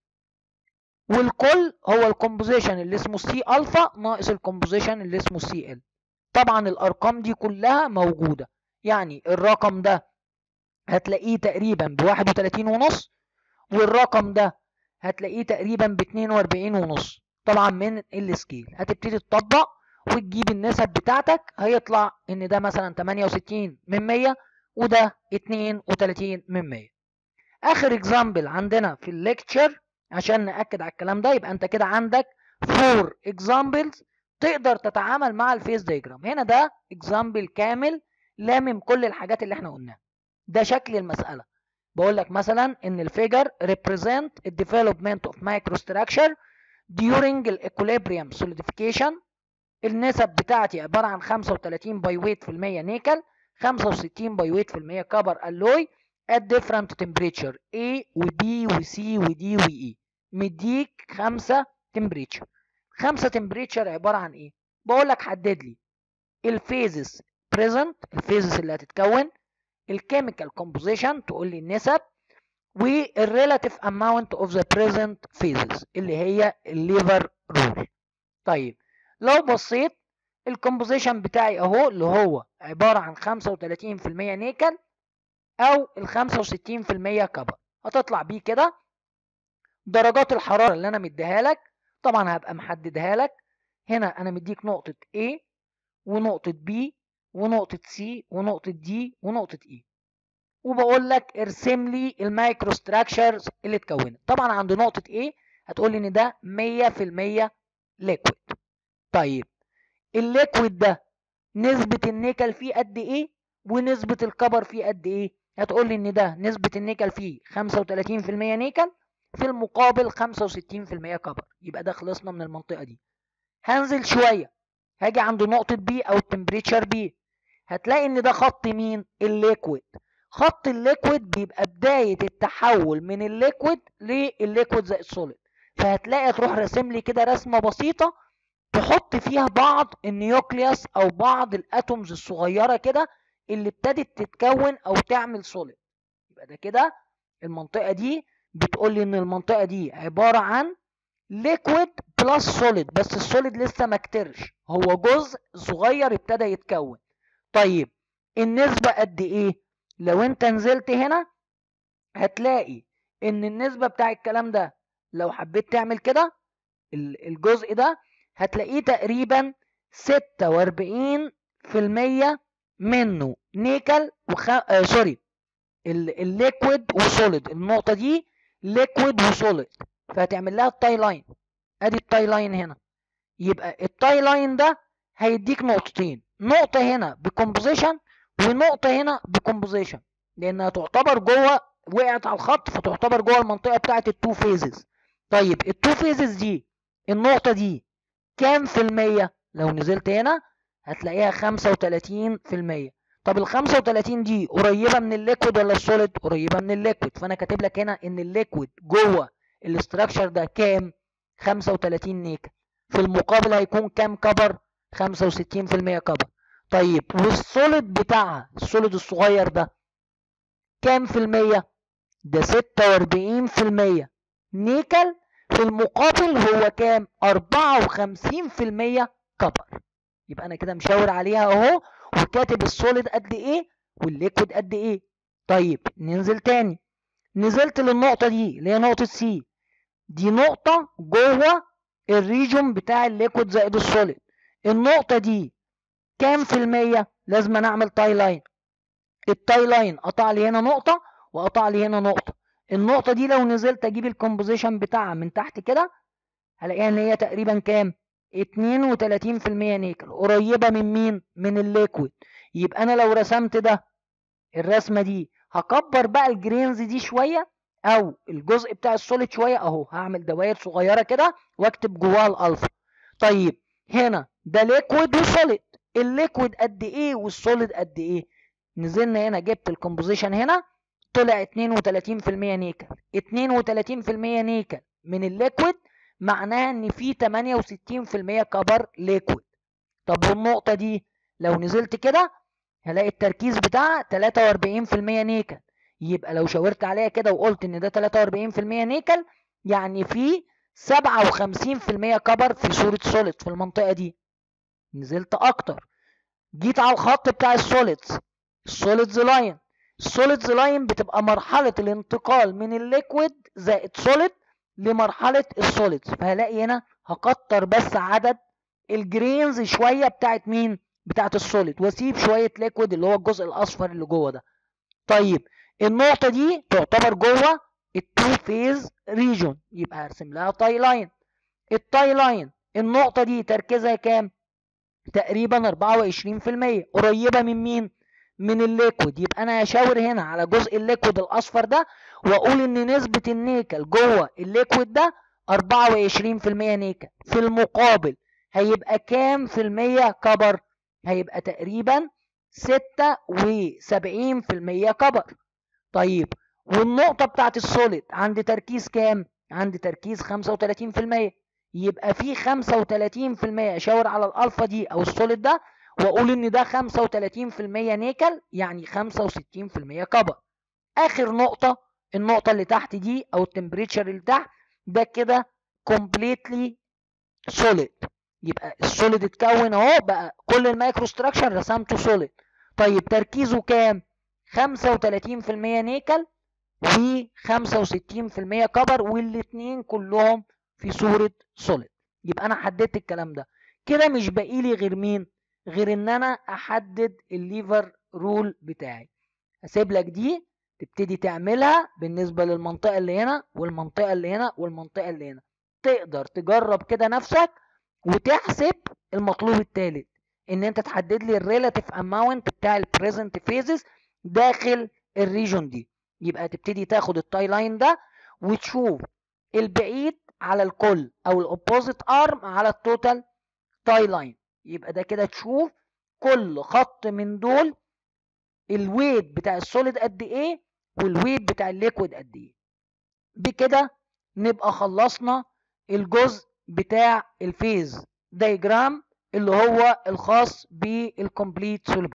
والكل هو الكومبوزيشن اللي اسمه سي الفا ناقص الكومبوزيشن اللي اسمه سي ال طبعا الارقام دي كلها موجوده يعني الرقم ده هتلاقيه تقريبا بواحد وتلاتين ونص والرقم ده هتلاقيه تقريبا باتنين واربعين ونص طبعا من السكيل هتبتدي تطبق وتجيب النسب بتاعتك هيطلع ان ده مثلا تمانية وستين من مية وده اتنين وتلاتين من مية اخر اكزامبل عندنا في الليكتشر عشان ناكد على الكلام ده يبقى انت كده عندك فور اكزامبلز تقدر تتعامل مع الفيس دايجرام هنا ده اكزامبل كامل لامم كل الحاجات اللي احنا قلناها ده شكل المسألة بقول لك مثلا ان الفيجر represent the development of microstructure during equilibrium solidification النسب بتاعتي عبارة عن 35 باي ويت في المية نيكل 65 باي ويت في المية كبر الوي at different temperature A و B و C و D و E مديك خمسة temperature خمسة temperature عبارة عن ايه بقول لك حدد لي الفيزز present الفيزز اللي هتتكون الكيميكال كومبوزيشن تقول لي النسب والريلاتيف اماونت اوف ذا بريزنت فيزز اللي هي الليفر رول طيب لو بصيت الكومبوزيشن بتاعي اهو اللي هو عباره عن 35% نيكل او ال 65% كبر هتطلع بيه كده درجات الحراره اللي انا مديها لك طبعا هبقى محددها لك هنا انا مديك نقطه A ونقطه B ونقطة C ونقطة D ونقطة E وبقول لك ارسم لي المايكرو ستراكشرز اللي اتكونت طبعا عند نقطة A هتقول لي ان ده 100% ليكويد طيب الليكويد ده نسبة النيكل فيه قد ايه ونسبة الكبر فيه قد ايه هتقول لي ان ده نسبة النيكل فيه 35% نيكل في المقابل 65% كبر يبقى ده خلصنا من المنطقة دي هنزل شوية هاجي عند نقطة بي او التمبريتشر بي هتلاقي ان ده خط مين الليكويد خط الليكويد بيبقى بداية التحول من الليكويد للليكويد زائد السوليد فهتلاقي تروح راسم لي كده رسمة بسيطة تحط فيها بعض النيوكليوس او بعض الاتومز الصغيرة كده اللي ابتدت تتكون او تعمل سوليد يبقى ده كده المنطقة دي بتقول لي ان المنطقة دي عبارة عن ليكويد بلس سوليد بس السوليد لسه ما كترش هو جزء صغير ابتدى يتكون طيب النسبة قد ايه لو انت نزلت هنا هتلاقي ان النسبة بتاع الكلام ده لو حبيت تعمل كده الجزء ده هتلاقيه تقريبا ستة واربعين في المية منه نيكل وخ... آه سوري الليكويد وسوليد النقطة دي ليكويد وسوليد فهتعمل لها التاي لاين ادي التاي لاين هنا يبقى التاي لاين ده هيديك نقطتين نقطة هنا بكومبوزيشن ونقطة هنا بكومبوزيشن لأنها تعتبر جوه وقعت على الخط فتعتبر جوه المنطقة بتاعت التو فيزز طيب التو فيزز دي النقطة دي كام في المية لو نزلت هنا هتلاقيها 35 في المية طب ال 35 دي قريبة من الليكويد ولا السوليد قريبة من الليكويد فانا كاتب لك هنا ان الليكويد جوه الاستراكشر ده كام 35 نيكل في المقابل هيكون كام كبر 65% كبر طيب والسوليد بتاعها السوليد الصغير ده كام في المية ده 46 في المية نيكل في المقابل هو كام 54 في المية كبر يبقى انا كده مشاور عليها اهو وكاتب السوليد قد ايه والليكويد قد ايه طيب ننزل تاني نزلت للنقطة دي اللي هي نقطة سي دي نقطة جوه الريجون بتاع الليكويد زائد السوليد النقطة دي كام في المية لازم نعمل تاي لاين التاي لاين قطع لي هنا نقطة وقطع لي هنا نقطة النقطة دي لو نزلت اجيب الكومبوزيشن بتاعها من تحت كده هلاقيها ان هي تقريبا كام 32% نيكل قريبة من مين من الليكويد يبقى انا لو رسمت ده الرسمة دي هكبر بقى الجرينز دي شوية او الجزء بتاع السوليد شوية اهو هعمل دوائر صغيرة كده واكتب جواها الالفا طيب هنا ده ليكويد وسوليد الليكويد قد ايه والسوليد قد ايه نزلنا هنا جبت الكومبوزيشن هنا طلع 32% نيكل 32% نيكل من الليكويد معناها ان في 68% كبر ليكويد طب والنقطة دي لو نزلت كده هلاقي التركيز بتاعها 43% نيكل يبقى لو شاورت عليها كده وقلت ان ده 43% نيكل يعني في 57% كبر في صورة سوليد في المنطقة دي نزلت اكتر جيت على الخط بتاع السوليدز السوليدز لاين السوليدز لاين بتبقى مرحلة الانتقال من الليكويد زائد سوليد لمرحلة السوليدز فهلاقي هنا هكتر بس عدد الجرينز شوية بتاعت مين بتاعت السوليد واسيب شوية ليكويد اللي هو الجزء الاصفر اللي جوه ده طيب النقطة دي تعتبر جوه التو فيز ريجون يبقى هرسم لها تاي لاين التاي لاين النقطة دي تركيزها كام تقريبا 24% قريبة من مين من الليكويد يبقى انا هشاور هنا على جزء الليكويد الاصفر ده واقول ان نسبة النيكل جوه الليكويد ده 24% نيكل في المقابل هيبقى كام في المية كبر هيبقى تقريبا 76% كبر طيب والنقطة بتاعت السوليد عند تركيز كام عند تركيز 35% يبقى في 35% اشاور على الالفا دي او السوليد ده واقول ان ده 35% نيكل يعني 65% كبر اخر نقطة النقطة اللي تحت دي او التمبريتشر اللي تحت ده كده completely solid يبقى السوليد اتكون اهو بقى كل المايكرو ستراكشر رسمته سوليد طيب تركيزه كام 35% نيكل و 65% كبر والاتنين كلهم في صورة سوليد يبقى انا حددت الكلام ده كده مش باقي لي غير مين غير ان انا احدد الليفر رول بتاعي هسيب لك دي تبتدي تعملها بالنسبة للمنطقة اللي هنا والمنطقة اللي هنا والمنطقة اللي هنا تقدر تجرب كده نفسك وتحسب المطلوب الثالث ان انت تحدد لي الريلاتيف اماونت بتاع البريزنت فيزز داخل الريجون دي يبقى تبتدي تاخد التاي لاين ده وتشوف البعيد على الكل او الاوبوزيت ارم على التوتال تاي لاين يبقى ده كده تشوف كل خط من دول الويت بتاع السوليد قد ايه والويت بتاع الليكويد قد ايه بكده نبقى خلصنا الجزء بتاع الفيز دايجرام اللي هو الخاص بالكومبليت